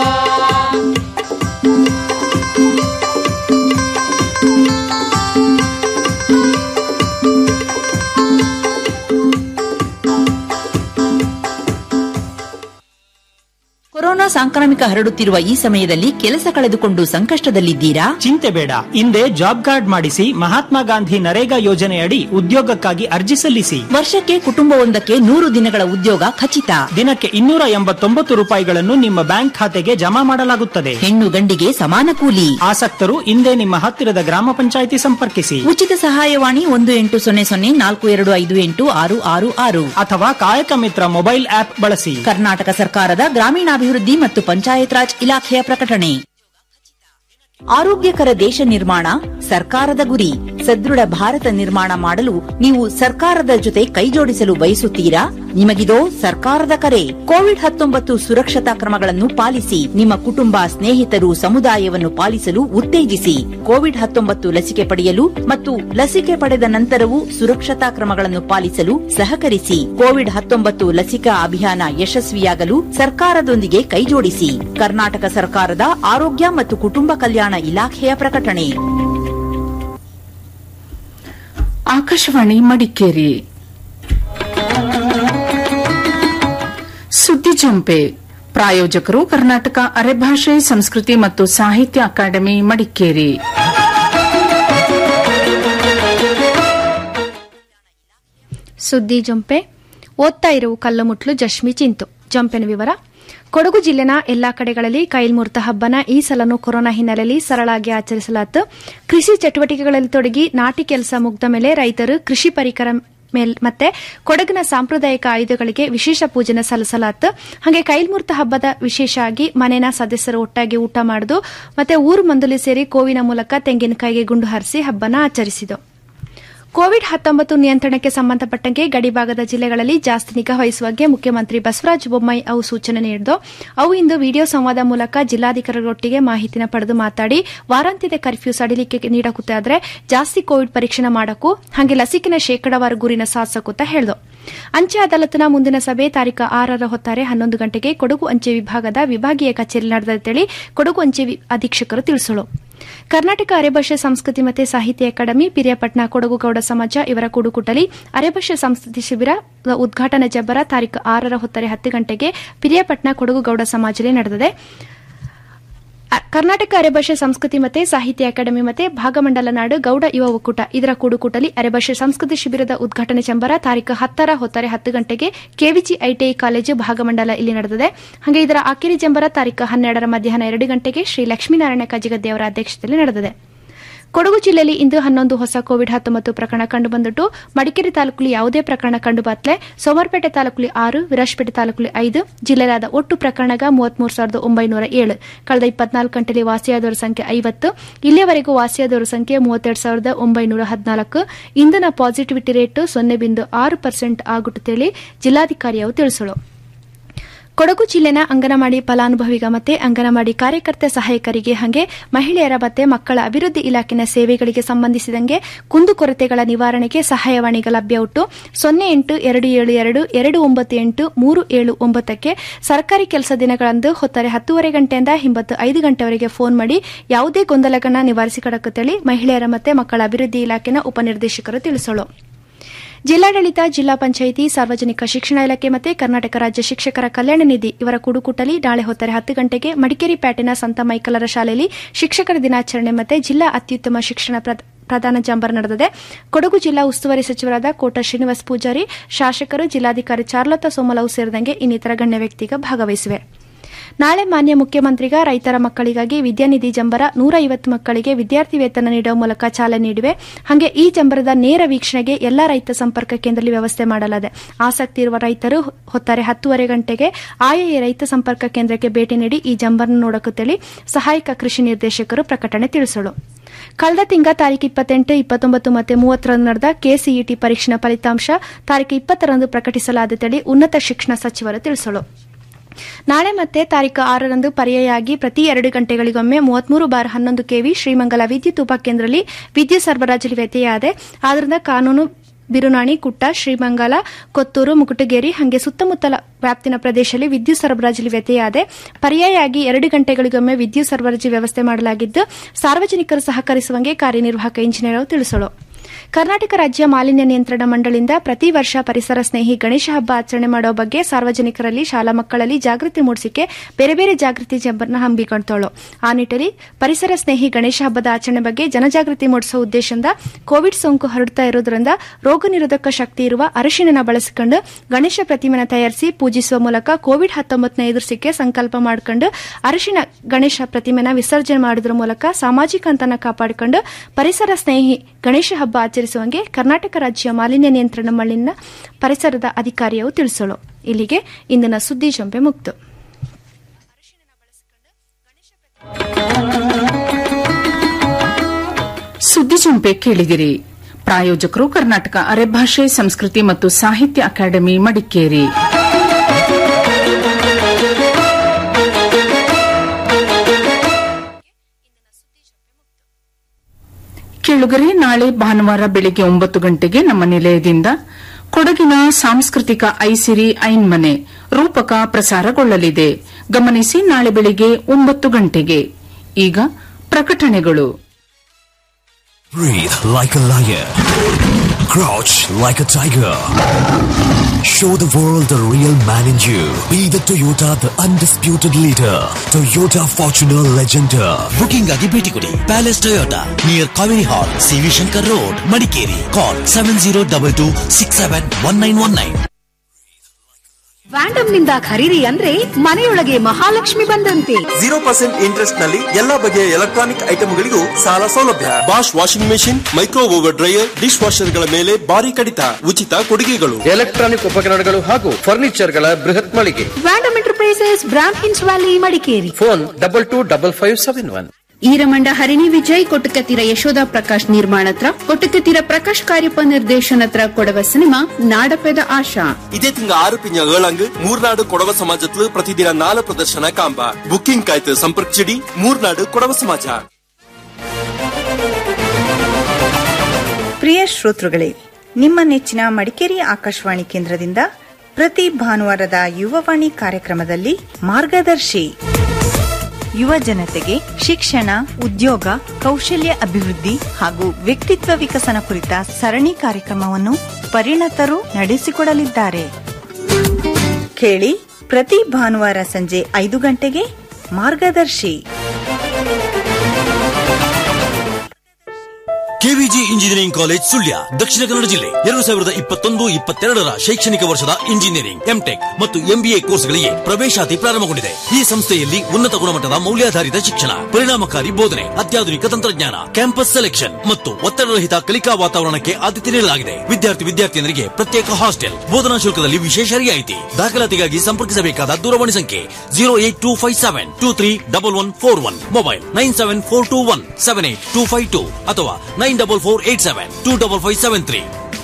ಕೊರೋನಾ ಸಾಂಕ್ರಾಮಿಕ ಹರಡುತ್ತಿರುವ ಈ ಸಮಯದಲ್ಲಿ ಕೆಲಸ ಕಳೆದುಕೊಂಡು ಸಂಕಷ್ಟದಲ್ಲಿದ್ದೀರಾ ಚಿಂತೆ ಬೇಡ ಹಿಂದೆ ಜಾಬ್ ಕಾರ್ಡ್ ಮಾಡಿಸಿ ಮಹಾತ್ಮ ಗಾಂಧಿ ನರೇಗಾ ಯೋಜನೆಯಡಿ ಉದ್ಯೋಗಕ್ಕಾಗಿ ಅರ್ಜಿ ಸಲ್ಲಿಸಿ ವರ್ಷಕ್ಕೆ ಕುಟುಂಬವೊಂದಕ್ಕೆ ನೂರು ದಿನಗಳ ಉದ್ಯೋಗ ಖಚಿತ ದಿನಕ್ಕೆ ಇನ್ನೂರ ಎಂಬತ್ತೊಂಬತ್ತು ರೂಪಾಯಿಗಳನ್ನು ನಿಮ್ಮ ಬ್ಯಾಂಕ್ ಖಾತೆಗೆ ಜಮಾ ಮಾಡಲಾಗುತ್ತದೆ ಹೆಣ್ಣು ಗಂಡಿಗೆ ಸಮಾನ ಕೂಲಿ ಆಸಕ್ತರು ಹಿಂದೆ ನಿಮ್ಮ ಹತ್ತಿರದ ಗ್ರಾಮ ಪಂಚಾಯಿತಿ ಸಂಪರ್ಕಿಸಿ ಉಚಿತ ಸಹಾಯವಾಣಿ ಒಂದು ಎಂಟು ಸೊನ್ನೆ ಸೊನ್ನೆ ನಾಲ್ಕು ಎರಡು ಐದು ಎಂಟು ಆರು ಆರು ಆರು ಅಥವಾ ಕಾಯಕ ಮಿತ್ರ ಮೊಬೈಲ್ ಆಪ್ ಬಳಸಿ ಕರ್ನಾಟಕ ಸರ್ಕಾರದ ಗ್ರಾಮೀಣಾಭಿವೃದ್ಧಿ ಮತ್ತು ಪಂಚಾಯತ್ ರಾಜ್ ಇಲಾಖೆಯ ಪ್ರಕಟಣೆ ಆರೋಗ್ಯಕರ ದೇಶ ನಿರ್ಮಾಣ ಸರ್ಕಾರದ ಗುರಿ ಸದೃಢ ಭಾರತ ನಿರ್ಮಾಣ ಮಾಡಲು ನೀವು ಸರ್ಕಾರದ ಜೊತೆ ಕೈಜೋಡಿಸಲು ಬಯಸುತ್ತೀರಾ ನಿಮಗಿದೋ ಸರ್ಕಾರದ ಕರೆ ಕೋವಿಡ್ ಹತ್ತೊಂಬತ್ತು ಸುರಕ್ಷತಾ ಕ್ರಮಗಳನ್ನು ಪಾಲಿಸಿ ನಿಮ್ಮ ಕುಟುಂಬ ಸ್ನೇಹಿತರು ಸಮುದಾಯವನ್ನು ಪಾಲಿಸಲು ಉತ್ತೇಜಿಸಿ ಕೋವಿಡ್ ಹತ್ತೊಂಬತ್ತು ಲಸಿಕೆ ಪಡೆಯಲು ಮತ್ತು ಲಸಿಕೆ ಪಡೆದ ನಂತರವೂ ಸುರಕ್ಷತಾ ಕ್ರಮಗಳನ್ನು ಪಾಲಿಸಲು ಸಹಕರಿಸಿ ಕೋವಿಡ್ ಹತ್ತೊಂಬತ್ತು ಲಸಿಕಾ ಅಭಿಯಾನ ಯಶಸ್ವಿಯಾಗಲು ಸರ್ಕಾರದೊಂದಿಗೆ ಕೈಜೋಡಿಸಿ ಕರ್ನಾಟಕ ಸರ್ಕಾರದ ಆರೋಗ್ಯ ಮತ್ತು ಕುಟುಂಬ ಕಲ್ಯಾಣ ಇಲಾಖೆಯ ಪ್ರಕಟಣೆ ಆಕಾಶವಾಣಿ ಮಡಿಕೇರಿ ಸುದ್ದಿ ಜಂಪೆ ಪ್ರಾಯೋಜಕರು ಕರ್ನಾಟಕ ಅರೆಭಾಷೆ ಸಂಸ್ಕೃತಿ ಮತ್ತು ಸಾಹಿತ್ಯ ಅಕಾಡೆಮಿ ಮಡಿಕೇರಿ ಸುದ್ದಿ ಜಂಪೆ ಓದ್ತಾ ಇರುವ ಕಲ್ಲುಮುಟ್ಲು ಜಶ್ಮಿ ಚಿಂತು ಜಂಪೆನ ವಿವರ ಕೊಡಗು ಜಿಲ್ಲೆನ ಎಲ್ಲಾ ಕಡೆಗಳಲ್ಲಿ ಕೈಲ್ಮೂರ್ತ ಹಬ್ಬನ ಈ ಸಲನೂ ಕೊರೋನಾ ಹಿನ್ನೆಲೆಯಲ್ಲಿ ಸರಳಾಗಿ ಆಚರಿಸಲಾಯಿತು ಕೃಷಿ ಚಟುವಟಿಕೆಗಳಲ್ಲಿ ತೊಡಗಿ ನಾಟಿ ಕೆಲಸ ಮುಗ್ದ ಮೇಲೆ ರೈತರು ಕೃಷಿ ಪರಿಕರ ಮೇಲ್ ಮತ್ತೆ ಕೊಡಗಿನ ಸಾಂಪ್ರದಾಯಿಕ ಆಯುಧಗಳಿಗೆ ವಿಶೇಷ ಪೂಜೆನ ಸಲ್ಲಿಸಲಾಯಿತು ಹಾಗೆ ಕೈಲ್ಮೂರ್ತ ಹಬ್ಬದ ವಿಶೇಷ ಆಗಿ ಮನೆನ ಸದಸ್ಯರು ಒಟ್ಟಾಗಿ ಊಟ ಮಾಡುದು ಮತ್ತೆ ಊರು ಮಂದುಲಿ ಸೇರಿ ಕೋವಿನ ಮೂಲಕ ತೆಂಗಿನಕಾಯಿಗೆ ಗುಂಡು ಹಾರಿಸಿ ಹಬ್ಬನ ಆಚರಿಸಿತು ಕೋವಿಡ್ ಹತ್ತೊಂಬತ್ತು ನಿಯಂತ್ರಣಕ್ಕೆ ಸಂಬಂಧಪಟ್ಟಂಗೆ ಗಡಿಭಾಗದ ಜಿಲ್ಲೆಗಳಲ್ಲಿ ಜಾಸ್ತಿ ನಿಗಾ ವಹಿಸುವಂತೆ ಮುಖ್ಯಮಂತ್ರಿ ಬಸವರಾಜ ಬೊಮ್ಮಾಯಿ ಅವು ಸೂಚನೆ ನೀಡಿದ್ದು ಅವು ಇಂದು ವಿಡಿಯೋ ಸಂವಾದ ಮೂಲಕ ಜಿಲ್ಲಾಧಿಕಾರಿಗಳೊಟ್ಟಿಗೆ ಮಾಹಿತಿನ ಪಡೆದು ಮಾತಾಡಿ ವಾರಾಂತ್ಯದ ಕರ್ಫ್ಯೂ ಸಡಿಲಿಕೆ ನೀಡಕೂತಾದ್ರೆ ಜಾಸ್ತಿ ಕೋವಿಡ್ ಪರೀಕ್ಷೆ ಮಾಡಕ್ಕೂ ಹಾಗೆ ಲಸಿಕೆನ ಶೇಕಡಾವಾರು ಗುರಿನ ಸಾಧಿಸಕೂತ ಹೇಳಿದು ಅಂಚೆ ಅದಾಲತ್ನ ಮುಂದಿನ ಸಭೆ ತಾರೀಕು ಆರರ ಹೊತ್ತಾರೆ ಹನ್ನೊಂದು ಗಂಟೆಗೆ ಕೊಡಗು ಅಂಚೆ ವಿಭಾಗದ ವಿಭಾಗೀಯ ಕಚೇರಿ ನಡೆದಂತೇಳಿ ಕೊಡಗು ಅಂಚೆ ವಿ- ಅಧೀಕ್ಷಕರು ತಿಳಿಸಲು ಕರ್ನಾಟಕ ಅರೆಭಾಷೆ ಸಂಸ್ಕೃತಿ ಮತ್ತು ಸಾಹಿತ್ಯ ಅಕಾಡೆಮಿ ಪಿರಿಯಾಪಟ್ನ ಕೊಡಗು ಗೌಡ ಸಮಾಜ ಇವರ ಕೂಡುಕುಟಲಿ ಅರೆಭಾಷೆ ಸಂಸ್ಕೃತಿ ಶಿಬಿರ ಉದ್ಘಾಟನಾ ಜಬ್ಬರ ತಾರೀಕು ಆರರ ಹೊತ್ತರೆ ಹತ್ತು ಗಂಟೆಗೆ ಪಿರಿಯಾಪಟ್ನ ಕೊಡಗು ಗೌಡ ಸಮಾಜದಲ್ಲಿ ನಡೆದಿದೆ ಅ- ಕರ್ನಾಟಕ ಅರೆಭಾಷೆ ಸಂಸ್ಕೃತಿ ಮತ್ತೆ ಸಾಹಿತ್ಯ ಅಕಾಡೆಮಿ ಮತ್ತೆ ಭಾಗಮಂಡಲ ನಾಡು ಗೌಡ ಯುವ ಒಕ್ಕೂಟ ಇದರ ಕೂಡುಕೂಟಲಿ ಅರೆಭಾಷೆ ಸಂಸ್ಕೃತಿ ಶಿಬಿರದ ಉದ್ಘಾಟನೆ ಚಂಬರ ತಾರೀಕು ಹತ್ತರ ಹೊತ್ತಾರೆ ಹತ್ತು ಗಂಟೆಗೆ ಕೆವಿಜಿ ಐಟಿಐ ಕಾಲೇಜು ಭಾಗಮಂಡಲ ಇಲ್ಲಿ ನಡೆದಿದೆ ಹಾಗೆ ಇದರ ಆಕಿರಿ ಜಂಬರ ತಾರೀಕು ಹನ್ನೆರಡರ ಮಧ್ಯಾಹ್ನ ಎರಡು ಗಂಟೆಗೆ ಶ್ರೀ ಲಕ್ಷ್ಮೀನಾರಾಯಣ ಕಜಿಗದ್ದೆ ಅವರ ಅಧ್ಯಕ್ಷತೆಯಲ್ಲಿ ನಡೆದಿದೆ ಕೊಡಗು ಜಿಲ್ಲೆಯಲ್ಲಿ ಇಂದು ಹನ್ನೊಂದು ಹೊಸ ಕೋವಿಡ್ ಹತ್ತೊಂಬತ್ತು ಪ್ರಕರಣ ಕಂಡುಬಂದಿಟ್ಟು ಮಡಿಕೇರಿ ತಾಲೂಕಲ್ಲಿ ಯಾವುದೇ ಪ್ರಕರಣ ಕಂಡುಬತ್ತಲೆ ಸೋಮವಾರಪೇಟೆ ತಾಲೂಕಲ್ಲಿ ಆರು ವಿರಾಜಪೇಟೆ ತಾಲೂಕಲ್ಲಿ ಐದು ಜಿಲ್ಲೆಯಾದ ಒಟ್ಟು ಪ್ರಕರಣಗ ಮೂವತ್ಮೂರು ಸಾವಿರದ ಒಂಬೈನೂರ ಏಳು ಕಳೆದ ಇಪ್ಪತ್ನಾಲ್ಕು ಗಂಟೆಯಲ್ಲಿ ವಾಸಿಯಾದವರ ಸಂಖ್ಯೆ ಐವತ್ತು ಇಲ್ಲಿಯವರೆಗೂ ವಾಸಿಯಾದವರ ಸಂಖ್ಯೆ ಮೂವತ್ತೆರಡು ಸಾವಿರದ ಒಂಬೈನೂರ ಹದಿನಾಲ್ಕು ಇಂದಿನ ಪಾಸಿಟಿವಿಟಿ ರೇಟ್ ಸೊನ್ನೆ ಬಿಂದು ಆರು ಪರ್ಸೆಂಟ್ ಆಗುತ್ತೇಳಿ ಜಿಲ್ಲಾಧಿಕಾರಿಯವರು ತಿಳಿಸಲು ಕೊಡಗು ಜಿಲ್ಲೆನ ಅಂಗನವಾಡಿ ಫಲಾನುಭವಿಗ ಮತ್ತೆ ಅಂಗನವಾಡಿ ಕಾರ್ಯಕರ್ತೆ ಸಹಾಯಕರಿಗೆ ಹಾಗೆ ಮಹಿಳೆಯರ ಮತ್ತೆ ಮಕ್ಕಳ ಅಭಿವೃದ್ಧಿ ಇಲಾಖೆನ ಸೇವೆಗಳಿಗೆ ಸಂಬಂಧಿಸಿದಂಗೆ ಕುಂದುಕೊರತೆಗಳ ನಿವಾರಣೆಗೆ ಸಹಾಯವಾಣಿಗ ಲಭ್ಯ ಉಂಟು ಸೊನ್ನೆ ಎಂಟು ಎರಡು ಏಳು ಎರಡು ಎರಡು ಒಂಬತ್ತು ಎಂಟು ಮೂರು ಏಳು ಒಂಬತ್ತಕ್ಕೆ ಸರ್ಕಾರಿ ಕೆಲಸ ದಿನಗಳಂದು ಹೊತ್ತಾರೆ ಹತ್ತೂವರೆ ಗಂಟೆಯಿಂದ ಹಿಂಬತ್ತು ಐದು ಗಂಟೆವರೆಗೆ ಫೋನ್ ಮಾಡಿ ಯಾವುದೇ ಗೊಂದಲಗಳನ್ನ ನಿವಾರಿಸಿಕೊಡಕತ್ತೇಳಿ ಮಹಿಳೆಯರ ಮತ್ತೆ ಮಕ್ಕಳ ಅಭಿವೃದ್ಧಿ ಇಲಾಖೆನ ಉಪನಿರ್ದೇಶಕರು ತಿಳಿಸಲು ಜಿಲ್ಲಾಡಳಿತ ಜಿಲ್ಲಾ ಪಂಚಾಯಿತಿ ಸಾರ್ವಜನಿಕ ಶಿಕ್ಷಣ ಇಲಾಖೆ ಮತ್ತು ಕರ್ನಾಟಕ ರಾಜ್ಯ ಶಿಕ್ಷಕರ ಕಲ್ಯಾಣ ನಿಧಿ ಇವರ ಕೂಡುಕೂಟಲಿ ನಾಳೆ ಹೊತ್ತಾರೆ ಹತ್ತು ಗಂಟೆಗೆ ಮಡಿಕೇರಿ ಪ್ಯಾಟಿನ ಸಂತ ಮೈಕಲರ ಶಾಲೆಯಲ್ಲಿ ಶಿಕ್ಷಕರ ದಿನಾಚರಣೆ ಮತ್ತು ಜಿಲ್ಲಾ ಅತ್ಯುತ್ತಮ ಶಿಕ್ಷಣ ಪ್ರ- ಪ್ರಧಾನ ಜಾಂಬರ್ ನಡೆದಿದೆ ಕೊಡಗು ಜಿಲ್ಲಾ ಉಸ್ತುವಾರಿ ಸಚಿವರಾದ ಕೋಟ ಶ್ರೀನಿವಾಸ್ ಪೂಜಾರಿ ಶಾಸಕರು ಜಿಲ್ಲಾಧಿಕಾರಿ ಚಾರ್ಲತಾ ಸೋಮಲವು ಸೇರಿದಂಗೆ ಇನ್ನಿತರ ಗಣ್ಯ ವ್ಯಕ್ತಿಗ ಭಾಗವಹಿಸಿವೆ ನಾಳೆ ಮಾನ್ಯ ಮುಖ್ಯಮಂತ್ರಿಗ ರೈತರ ಮಕ್ಕಳಿಗಾಗಿ ವಿದ್ಯಾನಿಧಿ ಜಂಬರ ನೂರ ಐವತ್ತು ಮಕ್ಕಳಿಗೆ ವಿದ್ಯಾರ್ಥಿ ವೇತನ ನೀಡುವ ಮೂಲಕ ಚಾಲನೆ ನೀಡಿವೆ ಹಾಗೆ ಈ ಜಂಬರದ ನೇರ ವೀಕ್ಷಣೆಗೆ ಎಲ್ಲಾ ರೈತ ಸಂಪರ್ಕ ಕೇಂದ್ರದಲ್ಲಿ ವ್ಯವಸ್ಥೆ ಮಾಡಲಾಗಿದೆ ಆಸಕ್ತಿ ಇರುವ ರೈತರು ಹೊತ್ತಾರೆ ಹತ್ತುವರೆ ಗಂಟೆಗೆ ಆಯಾ ರೈತ ಸಂಪರ್ಕ ಕೇಂದ್ರಕ್ಕೆ ಭೇಟಿ ನೀಡಿ ಈ ಜಂಬರ್ನ ನೋಡಕುತ್ತೇಳಿ ಸಹಾಯಕ ಕೃಷಿ ನಿರ್ದೇಶಕರು ಪ್ರಕಟಣೆ ತಿಳಿಸಲು ಕಳೆದ ತಿಂಗ ತಾರೀಕು ಇಪ್ಪತ್ತೆಂಟು ಇಪ್ಪತ್ತೊಂಬತ್ತು ಮತ್ತು ಮೂವತ್ತರಂದು ನಡೆದ ಕೆಸಿಇಟಿ ಪರೀಕ್ಷೆನ ಫಲಿತಾಂಶ ತಾರೀಕು ಇಪ್ಪತ್ತರಂದು ಪ್ರಕಟಿಸಲಾಗುತ್ತೇಳಿ ಉನ್ನತ ಶಿಕ್ಷಣ ಸಚಿವರು ತಿಳಿಸಲು ನಾಳೆ ಮತ್ತೆ ತಾರೀಕು ಆರರಂದು ಪರ್ಯಾಯವಾಗಿ ಪ್ರತಿ ಎರಡು ಗಂಟೆಗಳಿಗೊಮ್ಮೆ ಮೂವತ್ಮೂರು ಬಾರ್ ಹನ್ನೊಂದು ಕೆವಿ ಶ್ರೀಮಂಗಲ ವಿದ್ಯುತ್ ಉಪಕೇಂದ್ರದಲ್ಲಿ ವಿದ್ಯುತ್ ಸರಬರಾಜಲ್ಲಿ ವ್ಯತ್ಯಯ ಆದ್ದರಿಂದ ಕಾನೂನು ಬಿರುನಾಣಿ ಕುಟ್ಟ ಶ್ರೀಮಂಗಲ ಕೊತ್ತೂರು ಮುಕುಟಗೇರಿ ಹಾಗೆ ಸುತ್ತಮುತ್ತಲ ವ್ಯಾಪ್ತಿನ ಪ್ರದೇಶದಲ್ಲಿ ವಿದ್ಯುತ್ ಸರಬರಾಜಲ್ಲಿ ವ್ಯತ್ಯಯ ಪರ್ಯಾಯವಾಗಿ ಎರಡು ಗಂಟೆಗಳಿಗೊಮ್ಮೆ ವಿದ್ಯುತ್ ಸರಬರಾಜು ವ್ಯವಸ್ಥೆ ಮಾಡಲಾಗಿದ್ದು ಸಾರ್ವಜನಿಕರು ಸಹಕರಿಸುವಂಗೆ ಕಾರ್ಯನಿರ್ವಾಹಕ ಇಂಜಿನಿಯರ್ ತಿಳಿಸಲು ಕರ್ನಾಟಕ ರಾಜ್ಯ ಮಾಲಿನ್ಯ ನಿಯಂತ್ರಣ ಮಂಡಳಿಯಿಂದ ಪ್ರತಿ ವರ್ಷ ಪರಿಸರ ಸ್ನೇಹಿ ಗಣೇಶ ಹಬ್ಬ ಆಚರಣೆ ಮಾಡುವ ಬಗ್ಗೆ ಸಾರ್ವಜನಿಕರಲ್ಲಿ ಶಾಲಾ ಮಕ್ಕಳಲ್ಲಿ ಜಾಗೃತಿ ಮೂಡಿಸಿಕೆ ಬೇರೆ ಬೇರೆ ಜಾಗೃತಿ ಜಂಬರ್ನ ಹಮ್ಮಿಕೊಂಡೋಳು ಆ ನಿಟ್ಟಲ್ಲಿ ಪರಿಸರ ಸ್ನೇಹಿ ಗಣೇಶ ಹಬ್ಬದ ಆಚರಣೆ ಬಗ್ಗೆ ಜನಜಾಗೃತಿ ಮೂಡಿಸುವ ಉದ್ದೇಶದಿಂದ ಕೋವಿಡ್ ಸೋಂಕು ಹರಡುತ್ತಾ ಇರುವುದರಿಂದ ರೋಗ ನಿರೋಧಕ ಶಕ್ತಿ ಇರುವ ಅರಿಶಿನ ಬಳಸಿಕೊಂಡು ಗಣೇಶ ಪ್ರತಿಮೆನ ತಯಾರಿಸಿ ಪೂಜಿಸುವ ಮೂಲಕ ಕೋವಿಡ್ ಹತ್ತೊಂಬತ್ತನ ಎದುರಿಸಿಕೆ ಸಂಕಲ್ಪ ಮಾಡಿಕೊಂಡು ಅರಿಶಿನ ಗಣೇಶ ಪ್ರತಿಮೆನ ವಿಸರ್ಜನೆ ಮಾಡುವುದರ ಮೂಲಕ ಸಾಮಾಜಿಕ ಅಂತನ ಕಾಪಾಡಿಕೊಂಡು ಪರಿಸರ ಸ್ನೇಹಿ ಗಣೇಶ ಹಬ್ಬ ಆಚರಿಸುವಂಗೆ ಕರ್ನಾಟಕ ರಾಜ್ಯ ಮಾಲಿನ್ಯ ನಿಯಂತ್ರಣ ಮಂಡಳಿನ ಪರಿಸರದ ಅಧಿಕಾರಿಯು ತಿಳಿಸಲು ಇಲ್ಲಿಗೆ ಇಂದಿನ ಸುದ್ದಿ ಜಂಪೆ ಮುಕ್ತು ಸುದ್ದಿ ಜಂಪೆ ಕೇಳಿದಿರಿ ಪ್ರಾಯೋಜಕರು ಕರ್ನಾಟಕ ಅರೆಭಾಷೆ ಸಂಸ್ಕೃತಿ ಮತ್ತು ಸಾಹಿತ್ಯ ಅಕಾಡೆಮಿ ಮಡಿಕೇರಿ ಕೇಳುಗರೆ ನಾಳೆ ಭಾನುವಾರ ಬೆಳಿಗ್ಗೆ ಒಂಬತ್ತು ಗಂಟೆಗೆ ನಮ್ಮ ನಿಲಯದಿಂದ ಕೊಡಗಿನ ಸಾಂಸ್ಕೃತಿಕ ಐಸಿರಿ ಐನ್ ಮನೆ ರೂಪಕ ಪ್ರಸಾರಗೊಳ್ಳಲಿದೆ ಗಮನಿಸಿ ನಾಳೆ ಬೆಳಿಗ್ಗೆ ಒಂಬತ್ತು ಗಂಟೆಗೆ ಈಗ ಪ್ರಕಟಣೆಗಳು Breathe like a lion. Crouch like a tiger. Show the world the real man in you. Be the Toyota, the undisputed leader. Toyota Fortuner Legender. Booking ಆಗಿ ಭೇಟಿ ಕೊಡಿ palace Toyota near Kaveri hall C V Shankar road Madikeri call seven zero double two six seven one nine one nine ವ್ಯಾಂಡಮ್ ನಿಂದ ಖರೀದಿ ಅಂದ್ರೆ ಮನೆಯೊಳಗೆ ಮಹಾಲಕ್ಷ್ಮಿ ಬಂದಂತೆ zero percent interest ನಲ್ಲಿ ಎಲ್ಲಾ ಬಗೆಯ ಎಲೆಕ್ಟ್ರಾನಿಕ್ ಐಟಮ್ಗಳಿಗೂ ಸಾಲ ಸೌಲಭ್ಯ Bosch washing machine micro oven dryer dish ವಾಷರ್ಗಳ ಮೇಲೆ ಭಾರಿ ಕಡಿತ ಉಚಿತ ಕೊಡುಗೆಗಳು ಎಲೆಕ್ಟ್ರಾನಿಕ್ ಉಪಕರಣಗಳು ಹಾಗೂ ಫರ್ನಿಚರ್ಗಳ ಬೃಹತ್ ಮಳಿಗೆ ವ್ಯಾಂಡಮ್ ಎಂಟರ್ಪ್ರೈಸಸ್ ಬ್ರಾಂಡ್ ಹಿನ್ಸ್ valley Madikeri phone double two double five seven one Eeramanda Harini Vijay Kottakathira Yashoda Prakash ನಿರ್ಮಾಣತ್ರ ಕೊಟ್ಟಕತ್ತಿರ ಪ್ರಕಾಶ್ ಕಾರ್ಯಪ ನಿರ್ದೇಶನತ್ರ ಕೊಡವ ಸಿನಿಮಾ ನಾಡಪೆದ ಆಶಾ ಇದೇ ತಿಂಗ ಆರು ಪಿಂಜ ಏಳಂಗ್ ಮೂರ್ನಾಡು ಕೊಡವ ಸಮಾಜತ್ಲು ಪ್ರತಿದಿನ ನಾಲ್ ಪ್ರದರ್ಶನ ಕಾಂಬ ಬುಕಿಂಗ್ ಕಾಯ್ತು ಸಂಪರ್ಕಿಸಿಡಿ ಮೂರ್ನಾಡು ಕೊಡವ ಸಮಾಜ ಪ್ರಿಯ ಶ್ರೋತೃಗಳೇ ನಿಮ್ಮ ನೆಚ್ಚಿನ ಮಡಿಕೇರಿ ಆಕಾಶವಾಣಿ ಕೇಂದ್ರದಿಂದ ಪ್ರತಿ ಭಾನುವಾರದ ಯುವವಾಣಿ ಕಾರ್ಯಕ್ರಮದಲ್ಲಿ ಮಾರ್ಗದರ್ಶಿ ಯುವ ಜನತೆಗೆ ಶಿಕ್ಷಣ ಉದ್ಯೋಗ ಕೌಶಲ್ಯ ಅಭಿವೃದ್ಧಿ ಹಾಗೂ ವ್ಯಕ್ತಿತ್ವ ವಿಕಸನ ಕುರಿತ ಸರಣಿ ಕಾರ್ಯಕ್ರಮವನ್ನು ಪರಿಣತರು ನಡೆಸಿಕೊಡಲಿದ್ದಾರೆ ಕೇಳಿ ಪ್ರತಿ ಭಾನುವಾರ ಸಂಜೆ ಐದು ಗಂಟೆಗೆ ಮಾರ್ಗದರ್ಶಿ ಕೆವಿಜಿ ಇಂಜಿನಿಯರಿಂಗ್ ಕಾಲೇಜ್ ಸುಳ್ಯ ದಕ್ಷಿಣ ಕನ್ನಡ ಜಿಲ್ಲೆ ಎರಡು ಸಾವಿರದ ಇಪ್ಪತ್ತೊಂದು ಇಪ್ಪತ್ತೆರಡರ ಶೈಕ್ಷಣಿಕ ವರ್ಷದ ಇಂಜಿನಿಯರಿಂಗ್ ಎಂಟೆಕ್ ಮತ್ತು ಎಂಬಿಎ ಕೋರ್ಸ್ಗಳಿಗೆ ಪ್ರವೇಶಾತಿ ಪ್ರಾರಂಭಗೊಂಡಿದೆ ಈ ಸಂಸ್ಥೆಯಲ್ಲಿ ಉನ್ನತ ಗುಣಮಟ್ಟದ ಮೌಲ್ಯಾಧಾರಿತ ಶಿಕ್ಷಣ ಪರಿಣಾಮಕಾರಿ ಬೋಧನೆ ಅತ್ಯಾಧುನಿಕ ತಂತ್ರಜ್ಞಾನ ಕ್ಯಾಂಪಸ್ ಸೆಲೆಕ್ಷನ್ ಮತ್ತು ಒತ್ತಡರಹಿತ ಕಲಿಕಾ ವಾತಾವರಣಕ್ಕೆ ಆದ್ಯತೆ ನೀಡಲಾಗಿದೆ ವಿದ್ಯಾರ್ಥಿ ವಿದ್ಯಾರ್ಥಿನಿಯರಿಗೆ ಪ್ರತ್ಯೇಕ ಹಾಸ್ಟೆಲ್ ಬೋಧನಾ ಶುಲ್ಕದಲ್ಲಿ ವಿಶೇಷ ರಿಯಾಯಿತಿ ದಾಖಲಾತಿಗಾಗಿ ಸಂಪರ್ಕಿಸಬೇಕಾದ ದೂರವಾಣಿ ಸಂಖ್ಯೆ zero eight two five seven two three double one four one mobile nine seven four two one seven eight two five two ಅಥವಾ nine double four eight seven two double five seven three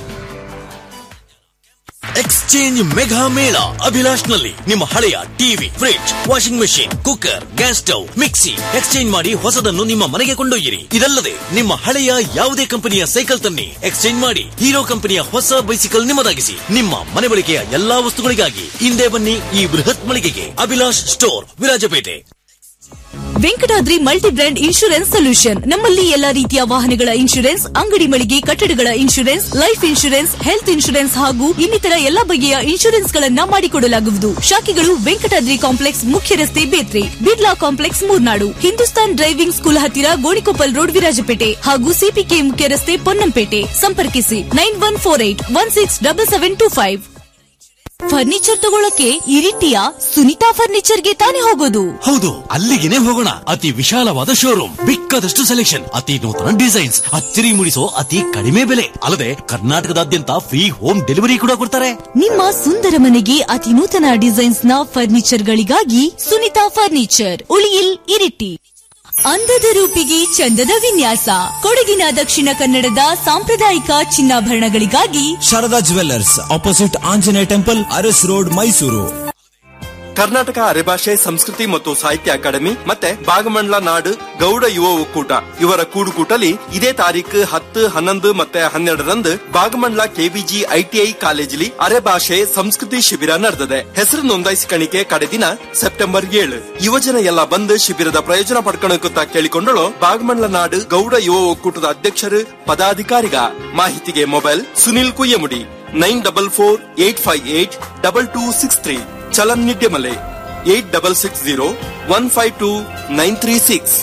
exchange mega ಮೇಳ ಅಭಿಲಾಷ್ ನಲ್ಲಿ ನಿಮ್ಮ ಹಳೆಯ TV fridge washing machine cooker gas stove mixie exchange ಮಾಡಿ ಹೊಸದನ್ನು ನಿಮ್ಮ ಮನೆಗೆ ಕೊಂಡೊಯ್ಯಿರಿ ಇದಲ್ಲದೆ ನಿಮ್ಮ ಹಳೆಯ ಯಾವುದೇ ಕಂಪನಿಯ ಸೈಕಲ್ ತನ್ನಿ ಎಕ್ಸ್ಚೇಂಜ್ ಮಾಡಿ ಹೀರೋ ಕಂಪನಿಯ ಹೊಸ ಬೈಸಿಕಲ್ ನಿಮ್ಮದಾಗಿಸಿ ನಿಮ್ಮ ಮನೆ ಬಳಕೆಯ ಎಲ್ಲಾ ವಸ್ತುಗಳಿಗಾಗಿ ಹಿಂದೆ ಬನ್ನಿ ಈ ಬೃಹತ್ ಮಳಿಗೆಗೆ Abhilash store Virajpet Venkatadri multi brand insurance solution ನಮ್ಮಲ್ಲಿ ಎಲ್ಲಾ ರೀತಿಯ ವಾಹನಗಳ ಇನ್ಶೂರೆನ್ಸ್ ಅಂಗಡಿ ಮಳಿಗೆ ಕಟ್ಟಡಗಳ insurance life insurance health insurance ಹಾಗೂ ಇನ್ನಿತರ ಎಲ್ಲಾ ಬಗೆಯ ಇನ್ಶೂರೆನ್ಸ್ ಗಳನ್ನ ಮಾಡಿಕೊಡಲಾಗುವುದು ಶಾಖೆಗಳು ವೆಂಕಟಾದ್ರಿ ಕಾಂಪ್ಲೆಕ್ಸ್ ಮುಖ್ಯ ರಸ್ತೆ Bethri Birla complex Murnad Hindustan driving school ಹತ್ತಿರ ಗೋಣಿಕೊಪ್ಪಲ್ ರೋಡ್ ವಿರಾಜಪೇಟೆ ಹಾಗೂ ಸಿಪಿಕೆ ಮುಖ್ಯ ರಸ್ತೆ ಪೊನ್ನಂಪೇಟೆ ಸಂಪರ್ಕಿಸಿ nine one four eight one six double seven two five furniture ತಗೊಳಕ್ಕೆ ಇರಿಟಿಯ ಸುನಿತಾ ಫರ್ನಿಚರ್ಗೆ ತಾನೇ ಹೋಗೋದು ಹೌದು ಅಲ್ಲಿಗೆನೆ ಹೋಗೋಣ ಅತಿ ವಿಶಾಲವಾದ ಶೋರೂಮ್ ಬಿಕ್ಕದಷ್ಟು ಸೆಲೆಕ್ಷನ್ ಅತಿ ನೂತನ ಡಿಸೈನ್ಸ್ ಅಚ್ಚರಿ ಮೂಡಿಸೋ ಅತಿ ಕಡಿಮೆ ಬೆಲೆ ಅಲ್ಲದೆ ಕರ್ನಾಟಕದಾದ್ಯಂತ ಫ್ರೀ ಹೋಮ್ ಡೆಲಿವರಿ ಕೂಡ ಕೊಡ್ತಾರೆ ನಿಮ್ಮ ಸುಂದರ ಮನೆಗೆ ಅತಿ ನೂತನ ಡಿಸೈನ್ಸ್ ನ ಫರ್ನಿಚರ್ ಗಳಿಗಾಗಿ ಸುನಿತಾ ಫರ್ನಿಚರ್ ಉಳಿಯಿಲ್ ಇರಿಟಿ ಅಂದದ ರೂಪಿಗೆ ಚಂದದ ವಿನ್ಯಾಸ ಕೊಡಗಿನ ದಕ್ಷಿಣ ಕನ್ನಡದ ಸಾಂಪ್ರದಾಯಿಕ ಚಿನ್ನಾಭರಣಗಳಿಗಾಗಿ Sharada jewellers opposite Anjaneya temple Aras road Mysuru Karnataka Arebhashe ಸಂಸ್ಕೃತಿ ಮತ್ತು ಸಾಹಿತ್ಯ ಅಕಾಡೆಮಿ ಮತ್ತೆ ಭಾಗಮಂಡಲ ನಾಡು ಗೌಡ ಯುವ ಒಕ್ಕೂಟ ಇವರ ಕೂಡುಕೂಟಲಿ ಇದೇ ತಾರೀಕು ಹತ್ತು ಹನ್ನೊಂದು ಮತ್ತೆ ಹನ್ನೆರಡರಂದು ಭಾಗಮಂಡಲ ಕೆವಿಜಿ ಐಟಿಐ ಕಾಲೇಜಲ್ಲಿ ಅರೆಭಾಷೆ ಸಂಸ್ಕೃತಿ ಶಿಬಿರ ನಡೆದಿದೆ ಹೆಸರು ನೋಂದಾಯಿಸಿಕಣಿಕೆ ಕಡೆ ದಿನ ಸೆಪ್ಟೆಂಬರ್ ಏಳು ಯುವಜನ ಎಲ್ಲ ಬಂದು ಶಿಬಿರದ ಪ್ರಯೋಜನ ಪಡ್ಕೊಳಕುತ್ತ ಕೇಳಿಕೊಂಡಳು ಭಾಗಮಂಡಲ ನಾಡು ಗೌಡ ಯುವ ಒಕ್ಕೂಟದ ಅಧ್ಯಕ್ಷರು ಪದಾಧಿಕಾರಿಗ ಮಾಹಿತಿಗೆ mobile Sunil Kuyyamudi nine double four eight five eight double two six three Chalan Niddemale eight double six zero one five two nine three six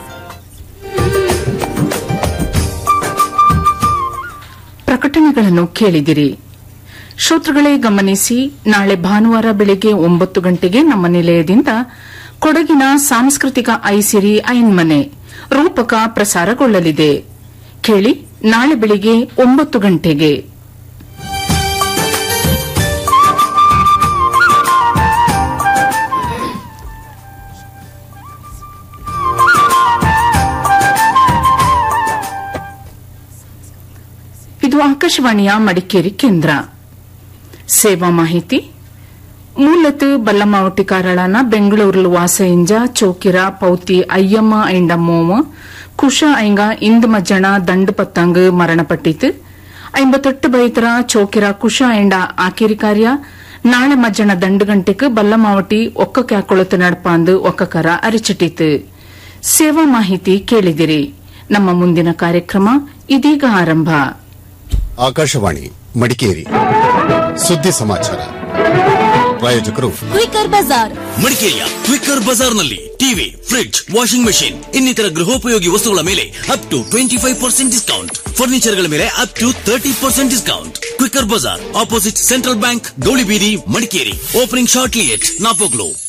ಪ್ರಕಟಣೆಗಳನ್ನು ಕೇಳಿದಿರಿ ಶ್ರೋತೃಗಳೇ ಗಮನಿಸಿ ನಾಳೆ ಭಾನುವಾರ ಬೆಳಗ್ಗೆ ಒಂಬತ್ತು ಗಂಟೆಗೆ ನಮ್ಮ ನಿಲಯದಿಂದ ಕೊಡಗಿನ ಸಾಂಸ್ಕೃತಿಕ ಐಸಿರಿ ಐನ್ಮನೆ ರೂಪಕ ಪ್ರಸಾರಗೊಳ್ಳಲಿದೆ ಕೇಳಿ ನಾಳೆ ಬೆಳಿಗ್ಗೆ ಒಂಬತ್ತು ಗಂಟೆಗೆ ಇದು ಆಕಾಶವಾಣಿಯ ಮಡಿಕೇರಿ ಕೇಂದ್ರ ಸೇವಾ ಮಾಹಿತಿ ಮೂಲತು ಬಲ್ಲಮಾವಟಿ ಕಾರಳನ ಬೆಂಗಳೂರು ವಾಸಯಿಂಜ ಚೋಕಿರ ಪೌತಿ ಅಯ್ಯಮ್ಮ ಐಂಡ ಮೋವ ಕುಶ ಐಂಗ ಇಂದು ಮಜ್ಜಣ ದಂಡು ಪತ್ತಂಗ್ ಮರಣಪಟ್ಟಿತು ಐಂಬತ್ತೆಟ್ಟು ಬೈತರ ಚೋಕಿರ ಕುಶ ಐಂಡ ಆಕಿರಿ ಕಾರ್ಯ ನಾಳೆ ಮಜ್ಜಣ ದಂಡು ಗಂಟೆಗೆ ಬಲ್ಲಮಾವಟಿ ಒಕ್ಕ ಕ್ಯಾಕೊಳತು ನಡ್ಪಾಂದು ಒಕ್ಕಕರ ಅರಿಚಿಟ್ಟಿತು ಸೇವಾ ಮಾಹಿತಿ ಕೇಳಿದಿರಿ ನಮ್ಮ ಮುಂದಿನ ಕಾರ್ಯಕ್ರಮ ಇದೀಗ ಆರಂಭ ಆಕಾಶವಾಣಿ ಮಡಿಕೇರಿ ಸುದ್ದಿ ಸಮಾಚಾರ ಪ್ರಾಯೋಜಕರು ಕ್ವಿಕರ್ ಬಜಾರ್ ಮಡಿಕೇರಿಯ ಕ್ವಿಕ್ಕರ್ ಬಜಾರ್ನಲ್ಲಿ ಟಿವಿ ಫ್ರಿಡ್ಜ್ ವಾಷಿಂಗ್ ಮೆಷಿನ್ ಇನ್ನಿತರ ಗೃಹೋಪಯೋಗಿ ವಸ್ತುಗಳ ಮೇಲೆ up to twenty five percent discount ಫರ್ನಿಚರ್ಗಳ ಮೇಲೆ up to thirty percent discount quicker bazaar opposite central bank Gowlibeedi Madikeri opening shortly at ನಾಪೋಗ್ಲು